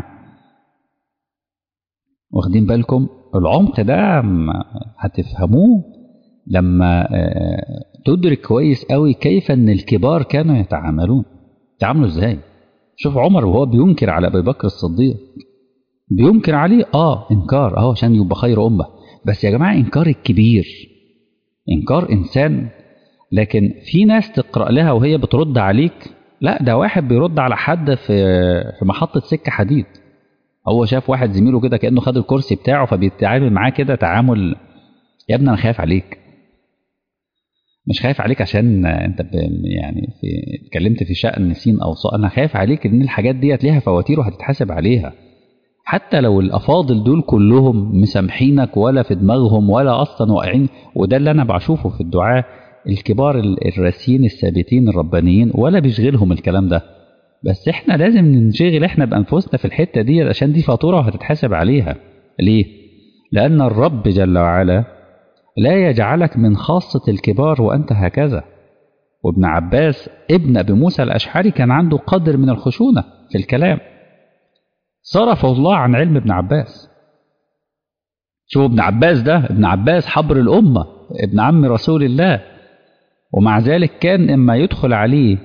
واخدين بالكم العمق ده هتفهموه لما تدرك كويس قوي كيف ان الكبار كانوا يتعاملون تعاملوا ازاي شوف عمر وهو بينكر على ابي بكر الصديق بينكر عليه اه انكار اه عشان يبقى خير امه بس يا جماعه انكار الكبير انكار انسان لكن في ناس تقرا لها وهي بترد عليك لا ده واحد بيرد على حد في في محطه سكه حديد هو شاف واحد زميله كده كانه خد الكرسي بتاعه فبيتعامل معاه كده تعامل يا ابني انا خايف عليك مش خايف عليك عشان انت يعني في اتكلمت في شأن سين او صاد انا خايف عليك ان الحاجات ديت ليها فواتير وهتتحاسب عليها حتى لو الافاضل دول كلهم مسامحينك ولا في دماغهم ولا اصلا واقعين وده اللي انا بشوفه في الدعاء الكبار الراسيين الثابتين الربانيين ولا بيشغلهم الكلام ده بس احنا لازم ننشغل احنا بانفسنا في الحته دي عشان دي فاتوره وهتتحاسب عليها ليه لان الرب جل وعلا لا يجعلك من خاصة الكبار وأنت هكذا وابن عباس ابن أبي موسى الأشعري كان عنده قدر من الخشونة في الكلام صرفه الله عن علم ابن عباس شوفوا ابن عباس ده ابن عباس حبر الأمة ابن عم رسول الله ومع ذلك كان إما يدخل عليه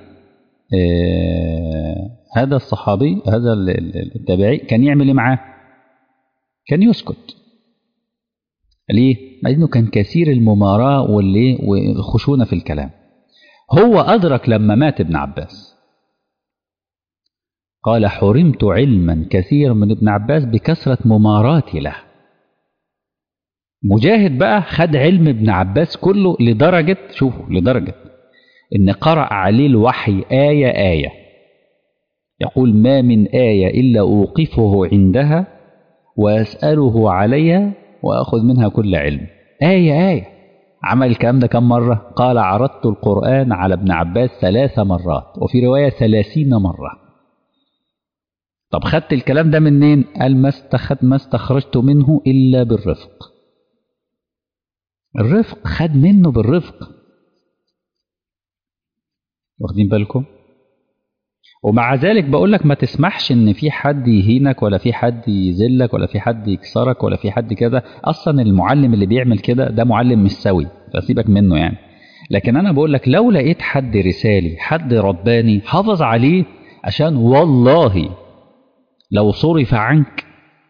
آه هذا الصحابي هذا التابعي كان يعمل ايه معاه كان يسكت ليه لانه كان كثير المماراه واللي والخشونه في الكلام هو ادرك لما مات ابن عباس قال حرمت علما كثيرا من ابن عباس بكثره مماراتي له مجاهد بقى خد علم ابن عباس كله لدرجه شوفوا لدرجه ان قرأ عليه الوحي آية آية يقول ما من آية إلا أوقفه عندها وأسأله عليها وأخذ منها كل علم آية آية عمل الكلام ده كم مرة قال عرضت القرآن على ابن عباس ثلاث مرات وفي رواية ثلاثين مرة طب خدت الكلام ده منين قال ما استخد ما استخرجت منه إلا بالرفق الرفق خد منه بالرفق واخدين بالكم ومع ذلك بقول لك ما تسمحش ان في حد يهينك ولا في حد يذلك ولا في حد يكسرك ولا في حد كده اصلا المعلم اللي بيعمل كده ده معلم مش سوي فسيبك منه يعني لكن انا بقول لك لو لقيت حد رسالي حد رباني حافظ عليه عشان والله لو صرف عنك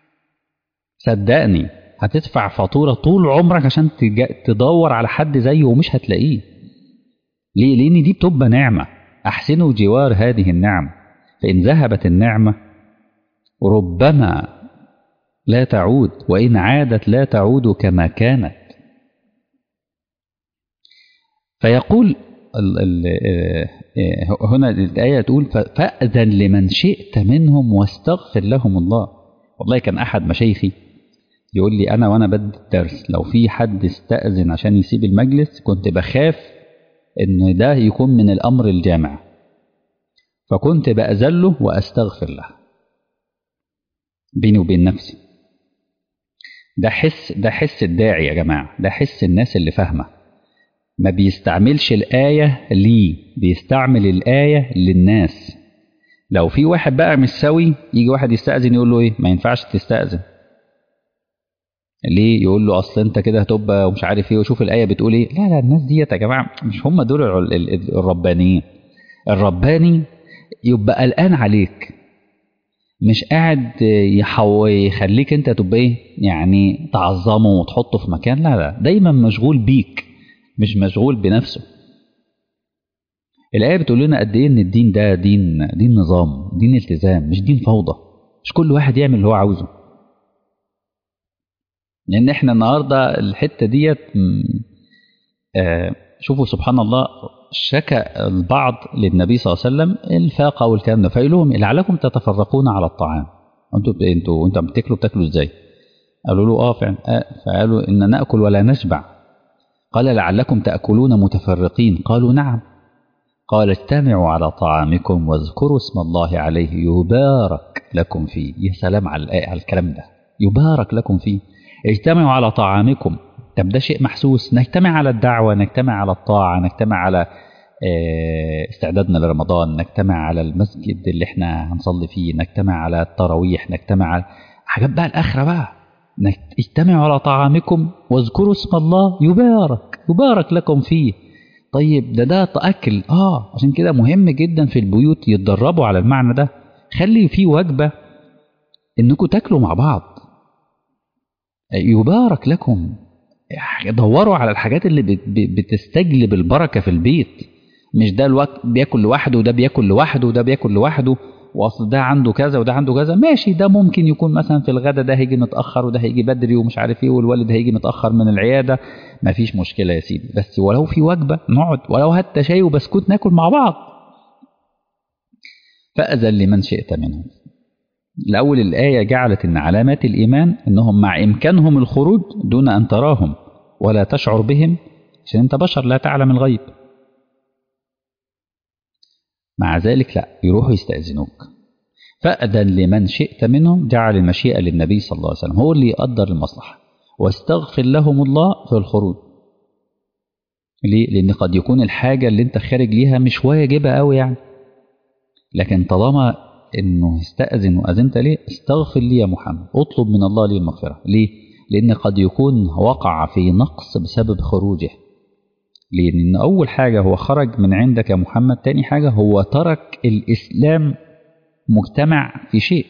صدقني هتدفع فاتورة طول عمرك عشان تدور على حد زيه ومش هتلاقيه ليه؟ لأن دي بتبقى نعمة أحسنوا جوار هذه النعم فإن ذهبت النعمة ربما لا تعود وإن عادت لا تعود كما كانت فيقول ال ال هنا الآية تقول فأذن لمن شئت منهم واستغفر لهم الله والله كان أحد مشايخي يقول لي أنا وأنا بدي الدرس لو في حد استأذن عشان يسيب المجلس كنت بخاف إن ده يكون من الأمر الجامع فكنت بأذله وأستغفر له بيني وبين نفسي ده حس ده حس الداعي يا جماعة ده حس الناس اللي فاهمة ما بيستعملش الآية ليه بيستعمل الآية للناس لو في واحد بقى مش سوي يجي واحد يستأذن يقول له ايه ما ينفعش تستأذن ليه يقول له اصل انت كده هتبقى ومش عارف ايه وشوف الايه بتقول ايه لا لا الناس ديت يا جماعه مش هم دول الربانيين الرباني يبقى قلقان عليك مش قاعد يحو يخليك انت تبقى ايه يعني تعظمه وتحطه في مكان لا لا دايما مشغول بيك مش مشغول بنفسه الآية بتقول لنا قد إيه إن الدين ده دين دين نظام، دين التزام، مش دين فوضى. مش كل واحد يعمل اللي هو عاوزه. لأن إحنا النهارده الحتة ديت آه شوفوا سبحان الله شكى البعض للنبي صلى الله عليه وسلم الفاقة والكلام ده فقال لهم لعلكم تتفرقون على الطعام. أنتوا أنتوا أنتوا بتاكلوا بتاكلوا إزاي؟ قالوا له آه فعلا آه فقالوا إن نأكل ولا نشبع. قال لعلكم تأكلون متفرقين قالوا نعم قال اجتمعوا على طعامكم واذكروا اسم الله عليه يبارك لكم فيه يا سلام على على الكلام ده يبارك لكم فيه اجتمعوا على طعامكم طب ده شيء محسوس نجتمع على الدعوة نجتمع على الطاعة نجتمع على استعدادنا لرمضان نجتمع على المسجد اللي احنا هنصلي فيه نجتمع على التراويح نجتمع على حاجات بقى الآخرة بقى اجتمعوا على طعامكم واذكروا اسم الله يبارك يبارك لكم فيه طيب ده ده أكل اه عشان كده مهم جدا في البيوت يتدربوا على المعنى ده خلي في وجبة انكم تاكلوا مع بعض يبارك لكم دوروا على الحاجات اللي بتستجلب البركة في البيت مش ده الوقت بياكل لوحده وده بياكل لوحده وده بياكل لوحده واصل ده عنده كذا وده عنده كذا ماشي ده ممكن يكون مثلا في الغدا ده هيجي متاخر وده هيجي بدري ومش عارف ايه والوالد هيجي متاخر من العياده مفيش مشكله يا سيدي بس ولو في وجبه نقعد ولو حتى شاي وبسكوت ناكل مع بعض فاذن لمن شئت منهم الاول الايه جعلت ان علامات الايمان انهم مع امكانهم الخروج دون ان تراهم ولا تشعر بهم عشان انت بشر لا تعلم الغيب مع ذلك لا يروحوا يستأذنوك فأذن لمن شئت منهم جعل المشيئة للنبي صلى الله عليه وسلم هو اللي يقدر المصلحة واستغفر لهم الله في الخروج ليه؟ لأن قد يكون الحاجة اللي أنت خارج ليها مش واجبة أوي يعني لكن طالما إنه استأذن وأذنت ليه استغفر لي يا محمد اطلب من الله لي المغفرة ليه؟ لأن قد يكون وقع في نقص بسبب خروجه لأن أول حاجة هو خرج من عندك يا محمد تاني حاجة هو ترك الإسلام مجتمع في شيء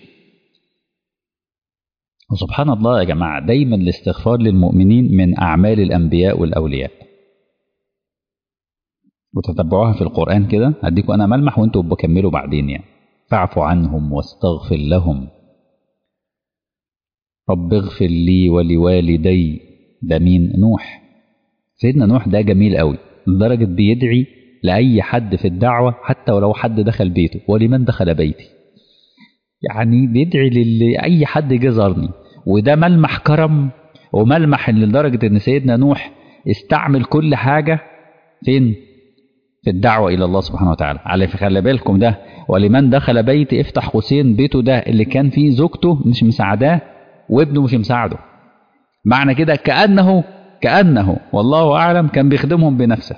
وسبحان الله يا جماعة دايما الاستغفار للمؤمنين من أعمال الأنبياء والأولياء وتتبعوها في القرآن كده هديكم أنا ملمح وأنتوا بكملوا بعدين يعني فاعفوا عنهم واستغفر لهم رب اغفر لي ولوالدي ده مين نوح سيدنا نوح ده جميل قوي لدرجة بيدعي لأي حد في الدعوة حتى ولو حد دخل بيته ولمن دخل بيتي يعني بيدعي لأي حد جه زارني وده ملمح كرم وملمح لدرجة إن سيدنا نوح استعمل كل حاجة فين؟ في الدعوة إلى الله سبحانه وتعالى على خلي بالكم ده ولمن دخل بيتي افتح قوسين بيته ده اللي كان فيه زوجته مش مساعداه وابنه مش مساعده معنى كده كأنه كأنه والله أعلم كان بيخدمهم بنفسه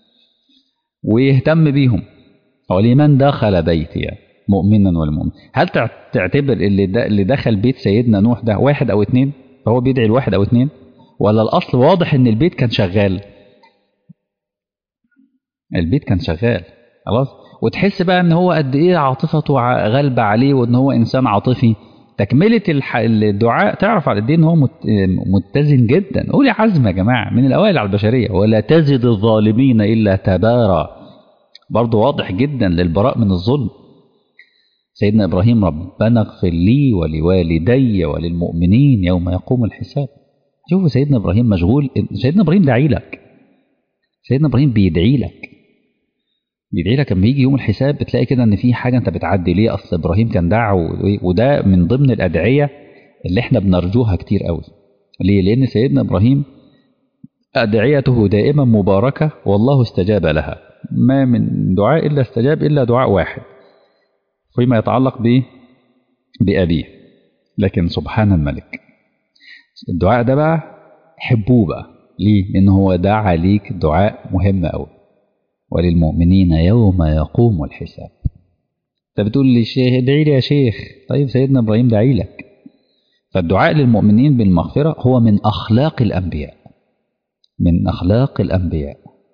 ويهتم بيهم ولمن دخل بيتي يعني مؤمنا والمؤمن هل تعتبر اللي, ده اللي دخل بيت سيدنا نوح ده واحد أو اتنين فهو بيدعي الواحد أو اتنين ولا الأصل واضح إن البيت كان شغال البيت كان شغال خلاص وتحس بقى ان هو قد ايه عاطفته غالبه عليه وان هو انسان عاطفي تكمله الدعاء تعرف على قد ايه ان هو متزن جدا قولي عزم يا جماعه من الاوائل على البشريه ولا تزد الظالمين الا تبارا برضه واضح جدا للبراء من الظلم سيدنا ابراهيم ربنا اغفر لي ولوالدي وللمؤمنين يوم يقوم الحساب شوفوا سيدنا ابراهيم مشغول سيدنا ابراهيم داعي لك سيدنا ابراهيم بيدعي لك بيدعي لك لما يجي يوم الحساب بتلاقي كده ان في حاجه انت بتعدي ليه اصل ابراهيم كان دعا وده من ضمن الادعيه اللي احنا بنرجوها كتير قوي ليه لان سيدنا ابراهيم ادعيته دائما مباركه والله استجاب لها ما من دعاء الا استجاب الا دعاء واحد فيما يتعلق ب بابيه لكن سبحان الملك الدعاء ده بقى حبوه بقى ليه لان هو دعا ليك دعاء مهم قوي وللمؤمنين يوم يقوم الحساب انت بتقول لي شيخ ادعي لي يا شيخ طيب سيدنا ابراهيم دعي لك فالدعاء للمؤمنين بالمغفرة هو من أخلاق الأنبياء من أخلاق الأنبياء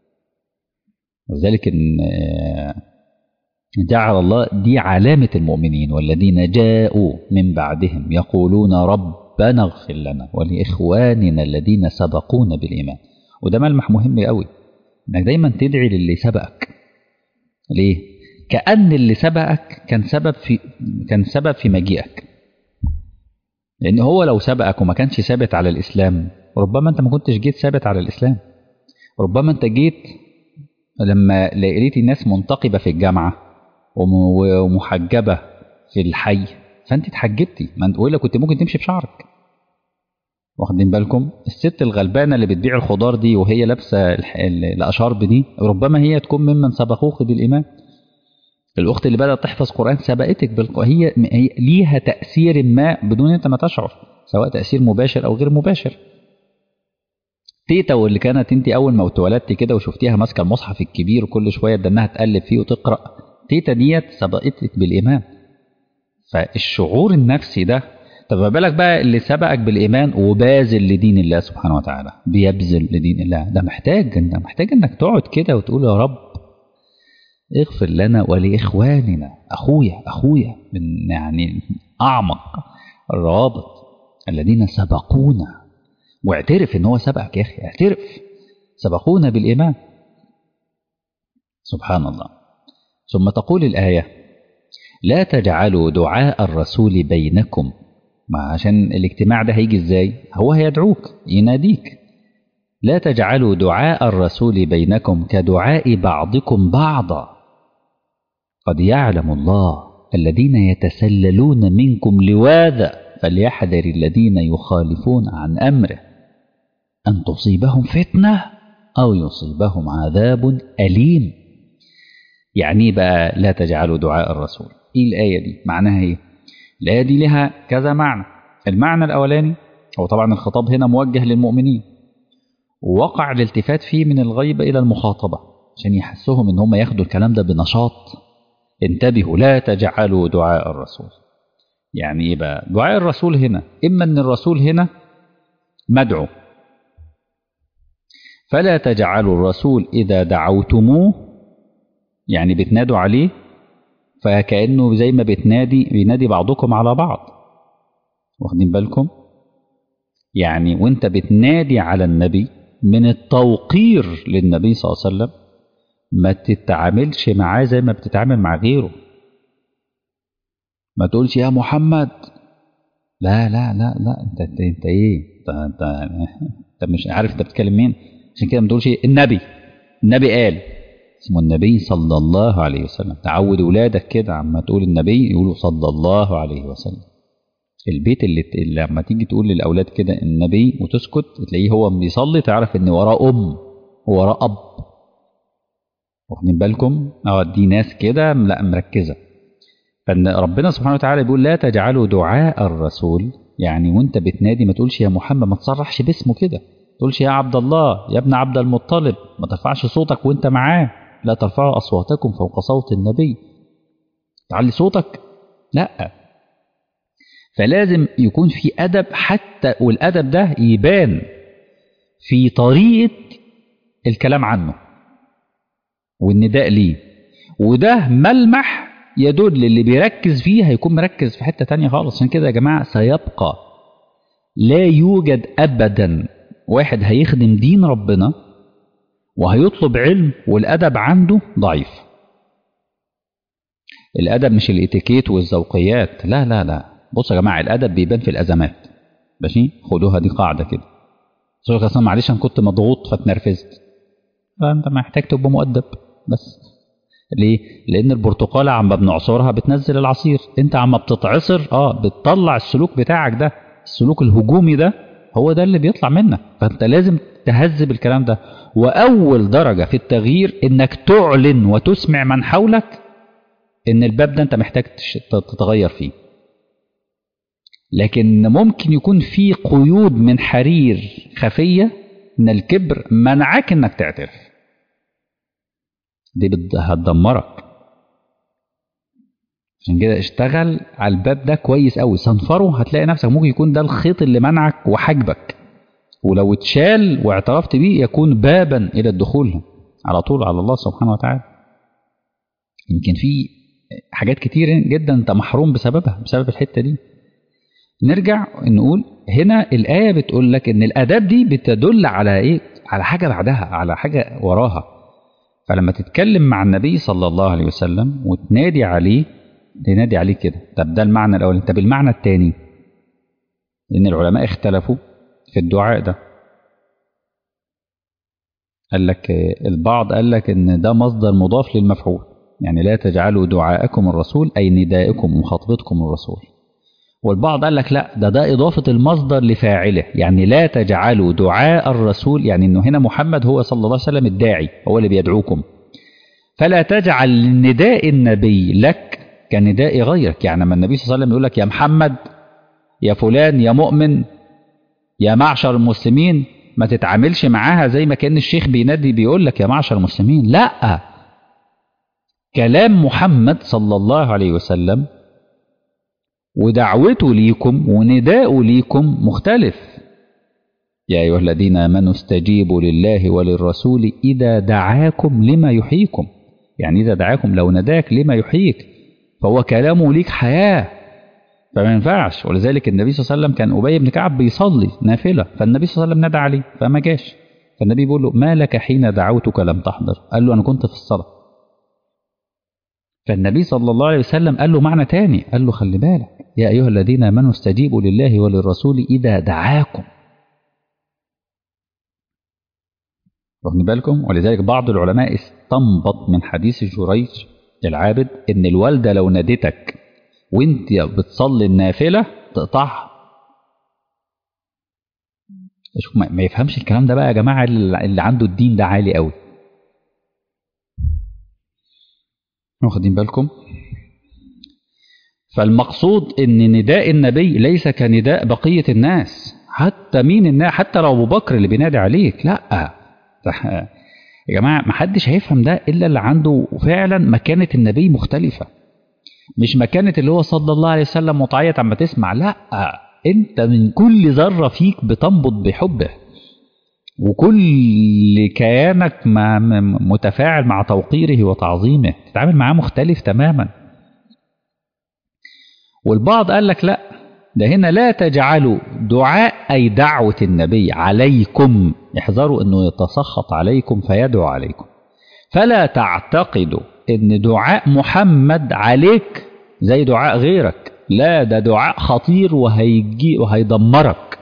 وذلك إن جعل الله دي علامة المؤمنين والذين جاءوا من بعدهم يقولون ربنا اغفر لنا ولإخواننا الذين سبقونا بالإيمان وده ملمح مهم قوي انك دايما تدعي للي سبقك ليه كأن اللي سبقك كان سبب في كان سبب في مجيئك لأن هو لو سبقك وما كانش ثابت على الإسلام ربما أنت ما كنتش جيت ثابت على الإسلام ربما أنت جيت لما لقيت الناس منتقبة في الجامعة ومحجبة في الحي فأنت اتحجبتي ما أنت وإلا كنت ممكن تمشي بشعرك واخدين بالكم الست الغلبانة اللي بتبيع الخضار دي وهي لابسة الأشارب دي ربما هي تكون ممن سبقوك بالإيمان الأخت اللي بدأت تحفظ قرآن سبقتك بالق... هي... هي ليها تأثير ما بدون أنت ما تشعر سواء تأثير مباشر أو غير مباشر تيتا واللي كانت انت اول ما اتولدتي كده وشفتيها ماسكه المصحف الكبير وكل شويه انها تقلب فيه وتقرا تيتا ديت سبقتك بالايمان فالشعور النفسي ده طب ما بالك بقى اللي سبقك بالايمان وبازل لدين الله سبحانه وتعالى بيبذل لدين الله ده محتاج انت محتاج انك تقعد كده وتقول يا رب اغفر لنا ولاخواننا اخويا اخويا من يعني اعمق الروابط الذين سبقونا واعترف ان هو سبقك يا اخي اعترف سبقونا بالايمان سبحان الله ثم تقول الايه لا تجعلوا دعاء الرسول بينكم ما عشان الاجتماع ده هيجي ازاي هو هيدعوك يناديك لا تجعلوا دعاء الرسول بينكم كدعاء بعضكم بعضا قد يعلم الله الذين يتسللون منكم لواذا فليحذر الذين يخالفون عن امره ان تصيبهم فتنه او يصيبهم عذاب اليم يعني بقى لا تجعلوا دعاء الرسول ايه الايه دي معناها ايه الآية دي لها كذا معنى المعنى الأولاني هو طبعا الخطاب هنا موجه للمؤمنين ووقع الالتفات فيه من الغيبة إلى المخاطبة عشان يحسهم إن هم ياخدوا الكلام ده بنشاط انتبهوا لا تجعلوا دعاء الرسول يعني إيه بقى دعاء الرسول هنا إما أن الرسول هنا مدعو فلا تجعلوا الرسول إذا دعوتموه يعني بتنادوا عليه فكأنه زي ما بتنادي بينادي بعضكم على بعض واخدين بالكم يعني وانت بتنادي على النبي من التوقير للنبي صلى الله عليه وسلم ما تتعاملش معاه زي ما بتتعامل مع غيره ما تقولش يا محمد لا لا لا لا انت انت, انت ايه انت, انت, انت مش عارف انت بتتكلم مين عشان كده ما تقولش النبي النبي قال اسمه النبي صلى الله عليه وسلم تعود ولادك كده عما تقول النبي يقولوا صلى الله عليه وسلم البيت اللي, اللي لما تيجي تقول للاولاد كده النبي وتسكت تلاقيه هو بيصلي تعرف ان وراه ام ووراه اب واخدين بالكم اه دي ناس كده لا مركزه فان ربنا سبحانه وتعالى بيقول لا تجعلوا دعاء الرسول يعني وانت بتنادي ما تقولش يا محمد ما تصرحش باسمه كده تقولش يا عبد الله يا ابن عبد المطلب ما ترفعش صوتك وانت معاه لا ترفعوا أصواتكم فوق صوت النبي تعلي صوتك لا فلازم يكون في أدب حتى والأدب ده يبان في طريقة الكلام عنه والنداء ليه وده ملمح يدل اللي بيركز فيه هيكون مركز في حتة تانية خالص عشان كده يا جماعة سيبقى لا يوجد أبدا واحد هيخدم دين ربنا وهيطلب علم والأدب عنده ضعيف الأدب مش الاتيكيت والذوقيات لا لا لا بصوا يا جماعة الأدب بيبان في الأزمات ماشي خدوها دي قاعدة كده تقول لك معلش أنا كنت مضغوط فاتنرفزت فأنت محتاج تبقى مؤدب بس ليه؟ لأن البرتقالة عم بنعصرها بتنزل العصير أنت عم بتتعصر اه بتطلع السلوك بتاعك ده السلوك الهجومي ده هو ده اللي بيطلع منك فأنت لازم تهذب الكلام ده وأول درجة في التغيير إنك تعلن وتسمع من حولك إن الباب ده أنت محتاج تتغير فيه لكن ممكن يكون في قيود من حرير خفية من الكبر منعك إنك تعترف دي هتدمرك عشان كده اشتغل على الباب ده كويس قوي صنفره هتلاقي نفسك ممكن يكون ده الخيط اللي منعك وحجبك ولو اتشال واعترفت بيه يكون بابا الى الدخول على طول على الله سبحانه وتعالى يمكن في حاجات كتير جدا انت محروم بسببها بسبب الحته دي نرجع نقول هنا الايه بتقول لك ان الاداب دي بتدل على ايه على حاجه بعدها على حاجه وراها فلما تتكلم مع النبي صلى الله عليه وسلم وتنادي عليه تنادي عليه كده طب ده المعنى الاول طب المعنى الثاني ان العلماء اختلفوا في الدعاء ده قال لك البعض قال لك ان ده مصدر مضاف للمفعول يعني لا تجعلوا دعاءكم الرسول اي ندائكم ومخاطبتكم الرسول والبعض قال لك لا ده ده اضافه المصدر لفاعله يعني لا تجعلوا دعاء الرسول يعني انه هنا محمد هو صلى الله عليه وسلم الداعي هو اللي بيدعوكم فلا تجعل نداء النبي لك كنداء غيرك يعني لما النبي صلى الله عليه وسلم يقول لك يا محمد يا فلان يا مؤمن يا معشر المسلمين ما تتعاملش معاها زي ما كان الشيخ بينادي بيقول لك يا معشر المسلمين لا كلام محمد صلى الله عليه وسلم ودعوته ليكم ونداءه ليكم مختلف يا أيها الذين آمنوا استجيبوا لله وللرسول إذا دعاكم لما يحييكم يعني إذا دعاكم لو نداك لما يحييك فهو كلامه ليك حياة فما ينفعش ولذلك النبي صلى الله عليه وسلم كان أبي بن كعب بيصلي نافلة فالنبي صلى الله عليه وسلم ندى عليه فما جاش فالنبي بيقول له ما لك حين دعوتك لم تحضر قال له أنا كنت في الصلاة فالنبي صلى الله عليه وسلم قال له معنى تاني قال له خلي بالك يا أيها الذين آمنوا استجيبوا لله وللرسول إذا دعاكم واخدين بالكم ولذلك بعض العلماء استنبط من حديث جريج العابد ان الوالده لو نادتك وانت بتصلي النافله تقطعها شوف ما يفهمش الكلام ده بقى يا جماعه اللي عنده الدين ده عالي قوي واخدين بالكم فالمقصود ان نداء النبي ليس كنداء بقيه الناس حتى مين الناس حتى لو ابو بكر اللي بينادي عليك لا يا جماعه ما حدش هيفهم ده الا اللي عنده فعلا مكانه النبي مختلفه مش مكانه اللي هو صلى الله عليه وسلم وتعيط عما تسمع لا انت من كل ذره فيك بتنبض بحبه وكل كيانك متفاعل مع توقيره وتعظيمه تتعامل معاه مختلف تماما والبعض قال لك لا ده هنا لا تجعلوا دعاء أي دعوة النبي عليكم احذروا أنه يتسخط عليكم فيدعو عليكم فلا تعتقدوا أن دعاء محمد عليك زي دعاء غيرك لا ده دعاء خطير وهيجي وهيدمرك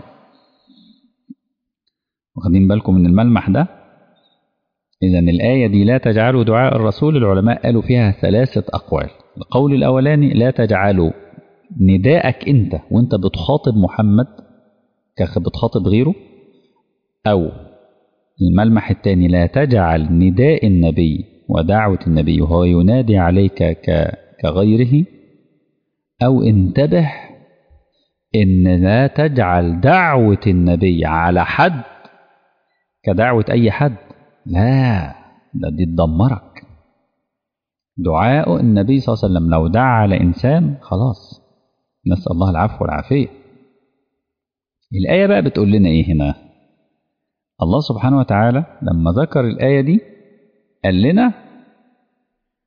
واخدين بالكم من الملمح ده إذا الآية دي لا تجعلوا دعاء الرسول العلماء قالوا فيها ثلاثة أقوال القول الأولاني لا تجعلوا نداءك أنت وأنت بتخاطب محمد بتخاطب غيره أو الملمح الثاني لا تجعل نداء النبي ودعوة النبي وهو ينادي عليك كغيره أو انتبه إن لا تجعل دعوة النبي على حد كدعوة أي حد لا ده دي تدمرك دعاء النبي صلى الله عليه وسلم لو دعا على إنسان خلاص نسأل الله العفو والعافية الآية بقى بتقول لنا إيه هنا الله سبحانه وتعالى لما ذكر الآية دي قال لنا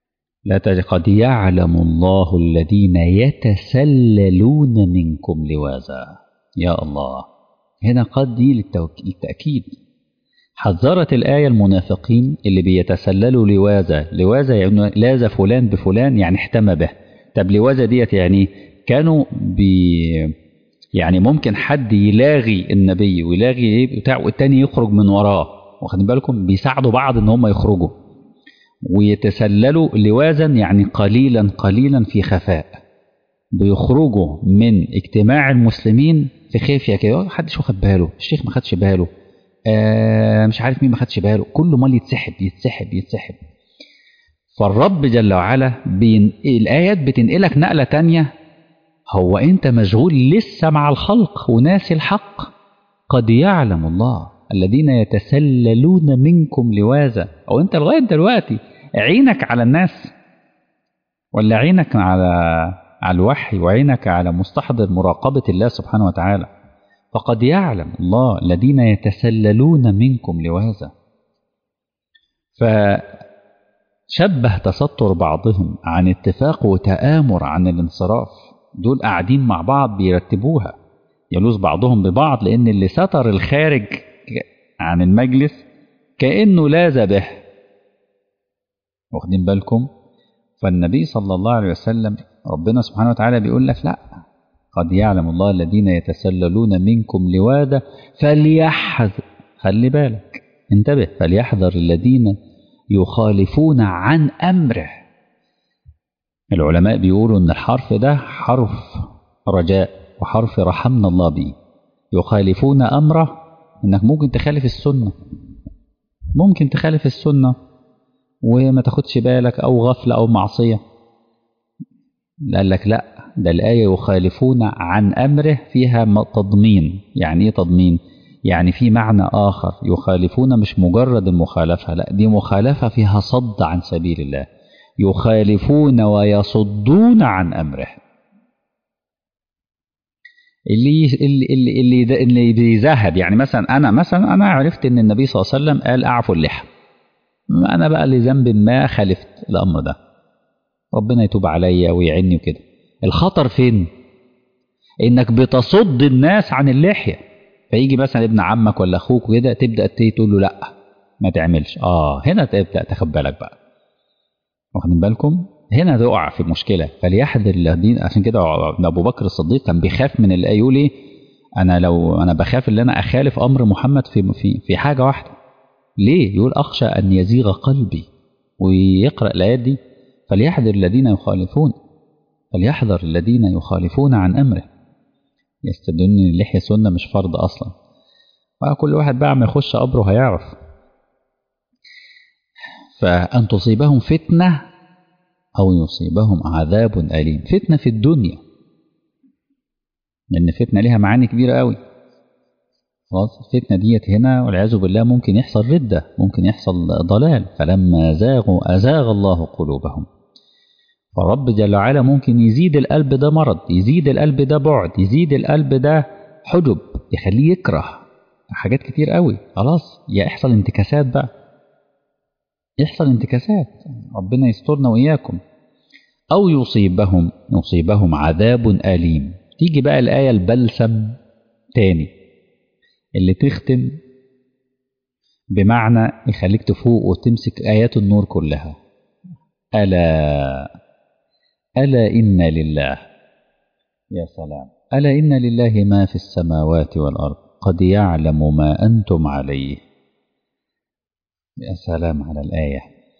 لا تج... قد يعلم الله الذين يتسللون منكم لواذا يا الله هنا قد دي للتأكيد حذرت الآية المنافقين اللي بيتسللوا لواذا لواذا يعني لاذ فلان بفلان يعني احتمى به طب لواذا ديت يعني كانوا بي يعني ممكن حد يلاغي النبي ويلاغي ايه بتاع والتاني يخرج من وراه واخدين بالكم بيساعدوا بعض ان هم يخرجوا ويتسللوا لوازا يعني قليلا قليلا في خفاء بيخرجوا من اجتماع المسلمين في خفيه كده محدش واخد باله الشيخ ما خدش باله آه مش عارف مين ما خدش باله كله مال يتسحب يتسحب يتسحب فالرب جل وعلا بين الايات بتنقلك نقله تانية هو انت مشغول لسه مع الخلق وناسي الحق قد يعلم الله الذين يتسللون منكم لواذا او انت لغايه دلوقتي عينك على الناس ولا عينك على على الوحي وعينك على مستحضر مراقبه الله سبحانه وتعالى فقد يعلم الله الذين يتسللون منكم لواذا فشبه تستر بعضهم عن اتفاق وتآمر عن الانصراف دول قاعدين مع بعض بيرتبوها يلوذ بعضهم ببعض لأن اللي ستر الخارج عن المجلس كأنه لاذ به واخدين بالكم فالنبي صلى الله عليه وسلم ربنا سبحانه وتعالى بيقول لك لا قد يعلم الله الذين يتسللون منكم لواذا فليحذر خلي بالك انتبه فليحذر الذين يخالفون عن أمره العلماء بيقولوا ان الحرف ده حرف رجاء وحرف رحمنا الله به يخالفون امره انك ممكن تخالف السنه ممكن تخالف السنه وما تاخدش بالك او غفله او معصيه قال لك لا ده الايه يخالفون عن امره فيها تضمين يعني ايه تضمين يعني في معنى اخر يخالفون مش مجرد المخالفه لا دي مخالفه فيها صد عن سبيل الله يخالفون ويصدون عن امره اللي اللي اللي اللي, اللي بيذهب يعني مثلا انا مثلا انا عرفت ان النبي صلى الله عليه وسلم قال اعفوا اللحى انا بقى لذنب ما خالفت الامر ده ربنا يتوب عليا ويعني وكده الخطر فين انك بتصد الناس عن اللحيه فيجي مثلا ابن عمك ولا اخوك وكده تبدا تقول له لا ما تعملش اه هنا تبدا تاخد بالك بقى واخدين بالكم هنا تقع في مشكلة فليحذر الذين عشان كده أبو بكر الصديق كان بيخاف من الآية يقول إيه أنا لو أنا بخاف إن أنا أخالف أمر محمد في في في حاجة واحدة ليه؟ يقول أخشى أن يزيغ قلبي ويقرأ الآيات دي فليحذر الذين يخالفون فليحذر الذين يخالفون عن أمره يستدلون ان اللحية سنة مش فرض أصلا كل واحد بقى ما يخش قبره هيعرف فأن تصيبهم فتنة أو يصيبهم عذاب أليم فتنة في الدنيا لأن فتنة لها معاني كبيرة قوي خلاص الفتنة ديت هنا والعياذ بالله ممكن يحصل ردة ممكن يحصل ضلال فلما زاغوا أزاغ الله قلوبهم فرب جل وعلا ممكن يزيد القلب ده مرض يزيد القلب ده بعد يزيد القلب ده حجب يخليه يكره حاجات كتير قوي خلاص يحصل انتكاسات بقى يحصل انتكاسات ربنا يسترنا وإياكم أو يصيبهم يصيبهم عذاب أليم تيجي بقى الآية البلسم تاني اللي تختم بمعنى يخليك تفوق وتمسك آيات النور كلها ألا ألا إن لله يا سلام ألا إن لله ما في السماوات والأرض قد يعلم ما أنتم عليه يا سلام على الآية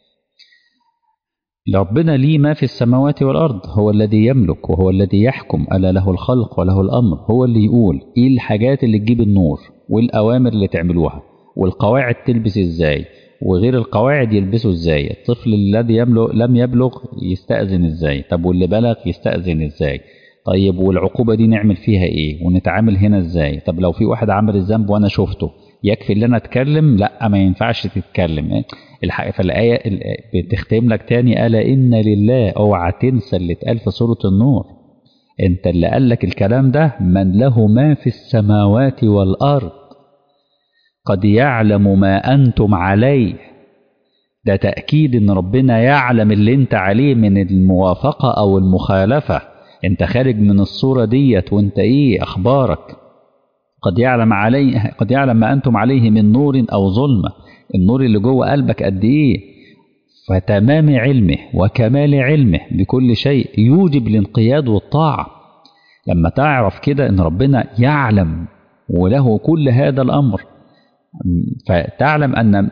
ربنا ليه ما في السماوات والأرض هو الذي يملك وهو الذي يحكم ألا له الخلق وله الأمر هو اللي يقول إيه الحاجات اللي تجيب النور والأوامر اللي تعملوها والقواعد تلبس إزاي وغير القواعد يلبسوا إزاي الطفل الذي يملك لم يبلغ يستأذن إزاي طب واللي بلغ يستأذن إزاي طيب والعقوبة دي نعمل فيها إيه ونتعامل هنا إزاي طب لو في واحد عمل الذنب وأنا شفته يكفي ان انا اتكلم لا ما ينفعش تتكلم الحق فالايه بتختم لك تاني الا ان لله اوعى تنسى اللي اتقال في سوره النور انت اللي قال لك الكلام ده من له ما في السماوات والارض قد يعلم ما انتم عليه ده تأكيد إن ربنا يعلم اللي أنت عليه من الموافقة أو المخالفة أنت خارج من الصورة ديت وأنت إيه أخبارك قد يعلم عليه قد يعلم ما أنتم عليه من نور أو ظلمة النور اللي جوه قلبك قد إيه فتمام علمه وكمال علمه بكل شيء يوجب الانقياد والطاعة لما تعرف كده ان ربنا يعلم وله كل هذا الامر فتعلم ان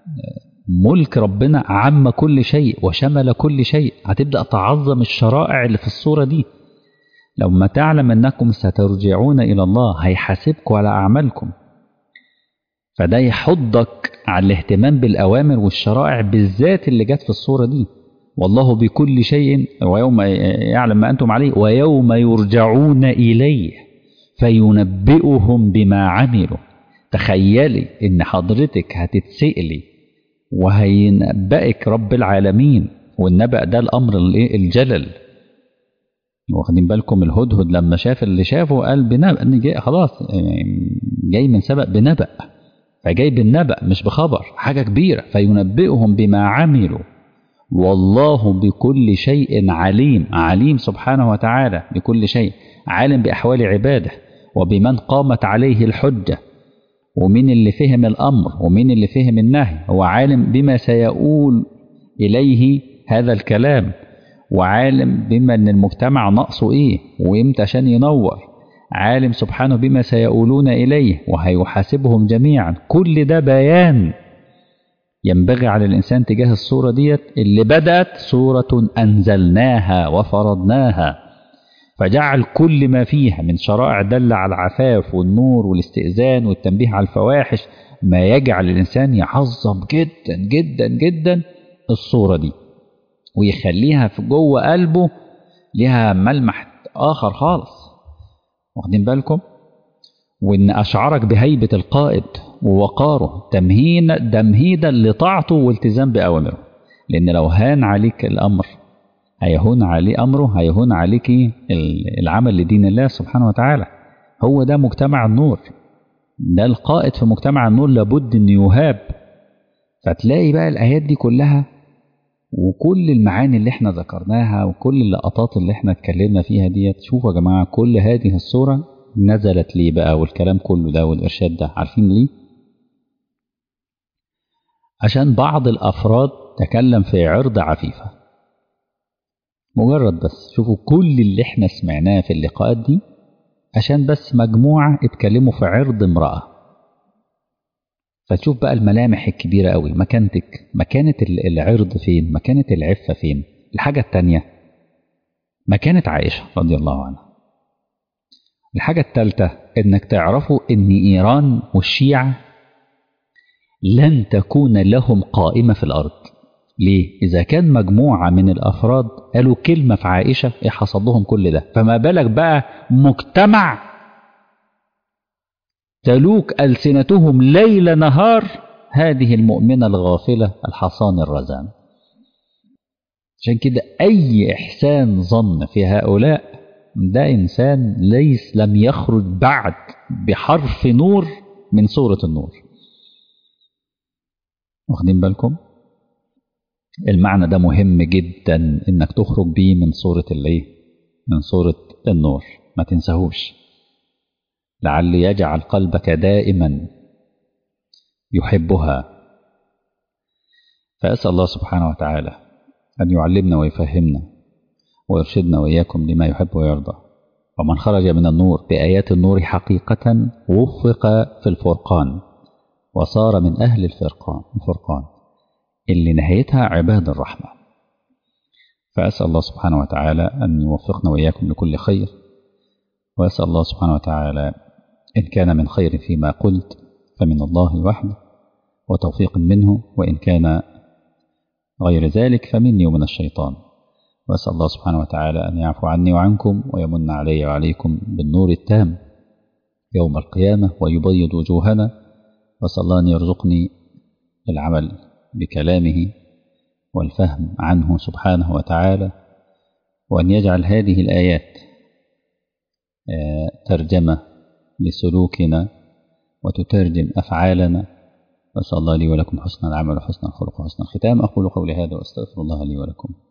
ملك ربنا عم كل شيء وشمل كل شيء هتبدا تعظم الشرائع اللي في الصوره دي لما تعلم انكم سترجعون الى الله هيحاسبكم على اعمالكم فده يحضك على الاهتمام بالاوامر والشرائع بالذات اللي جت في الصوره دي والله بكل شيء ويوم يعلم ما أنتم عليه ويوم يرجعون إليه فينبئهم بما عملوا تخيلي إن حضرتك هتتسألي وهينبئك رب العالمين والنبأ ده الأمر الجلل واخدين بالكم الهدهد لما شاف اللي شافه قال بنبأ جاي خلاص جاي من سبق بنبأ فجاي بالنبأ مش بخبر حاجة كبيرة فينبئهم بما عملوا والله بكل شيء عليم عليم سبحانه وتعالى بكل شيء عالم بأحوال عباده وبمن قامت عليه الحجة ومين اللي فهم الأمر ومين اللي فهم النهي هو عالم بما سيؤول إليه هذا الكلام وعالم بما أن المجتمع ناقصه إيه وإمتى عشان ينور عالم سبحانه بما سيؤولون إليه وهيحاسبهم جميعا كل ده بيان ينبغي على الإنسان تجاه الصورة ديت اللي بدأت صورة أنزلناها وفرضناها فجعل كل ما فيها من شرائع دل على العفاف والنور والاستئذان والتنبيه على الفواحش ما يجعل الإنسان يعظم جدا جدا جدا الصورة دي ويخليها في جوه قلبه لها ملمح آخر خالص واخدين بالكم وإن أشعرك بهيبة القائد ووقاره تمهين تمهيدا لطاعته والتزام بأوامره لأن لو هان عليك الأمر هيهون عليه أمره هيهون عليك العمل لدين الله سبحانه وتعالى هو ده مجتمع النور ده القائد في مجتمع النور لابد أن يهاب فتلاقي بقى الآيات دي كلها وكل المعاني اللي احنا ذكرناها وكل اللقطات اللي احنا اتكلمنا فيها ديت شوفوا يا جماعة كل هذه الصورة نزلت ليه بقى والكلام كله ده والإرشاد ده عارفين ليه؟ عشان بعض الأفراد تكلم في عرض عفيفة مجرد بس شوفوا كل اللي احنا سمعناه في اللقاءات دي عشان بس مجموعة اتكلموا في عرض امرأة فتشوف بقى الملامح الكبيرة قوي مكانتك مكانة العرض فين مكانة العفة فين الحاجة التانية مكانة عائشة رضي الله عنها الحاجة الثالثة إنك تعرفوا إن إيران والشيعة لن تكون لهم قائمة في الأرض ليه؟ إذا كان مجموعة من الأفراد قالوا كلمة في عائشة إيه حصل لهم كل ده فما بالك بقى مجتمع تلوك ألسنتهم ليل نهار هذه المؤمنة الغافلة الحصان الرزان عشان كده أي إحسان ظن في هؤلاء ده إنسان ليس لم يخرج بعد بحرف نور من سورة النور واخدين بالكم المعنى ده مهم جدا انك تخرج بيه من سورة الايه من سورة النور ما تنساهوش لعل يجعل قلبك دائما يحبها فأسأل الله سبحانه وتعالى أن يعلمنا ويفهمنا ويرشدنا وإياكم لما يحب ويرضى ومن خرج من النور بآيات النور حقيقة وفق في الفرقان وصار من أهل الفرقان الفرقان اللي نهايتها عباد الرحمة فأسأل الله سبحانه وتعالى أن يوفقنا وإياكم لكل خير وأسأل الله سبحانه وتعالى إن كان من خير فيما قلت فمن الله وحده وتوفيق منه وإن كان غير ذلك فمني ومن الشيطان وأسأل الله سبحانه وتعالى أن يعفو عني وعنكم ويمن علي وعليكم بالنور التام يوم القيامة ويبيض وجوهنا وأسأل الله أن يرزقني العمل بكلامه والفهم عنه سبحانه وتعالى وأن يجعل هذه الآيات ترجمة لسلوكنا وتترجم أفعالنا أسأل الله لي ولكم حسن العمل وحسن الخلق وحسن الختام أقول قولي هذا وأستغفر الله لي ولكم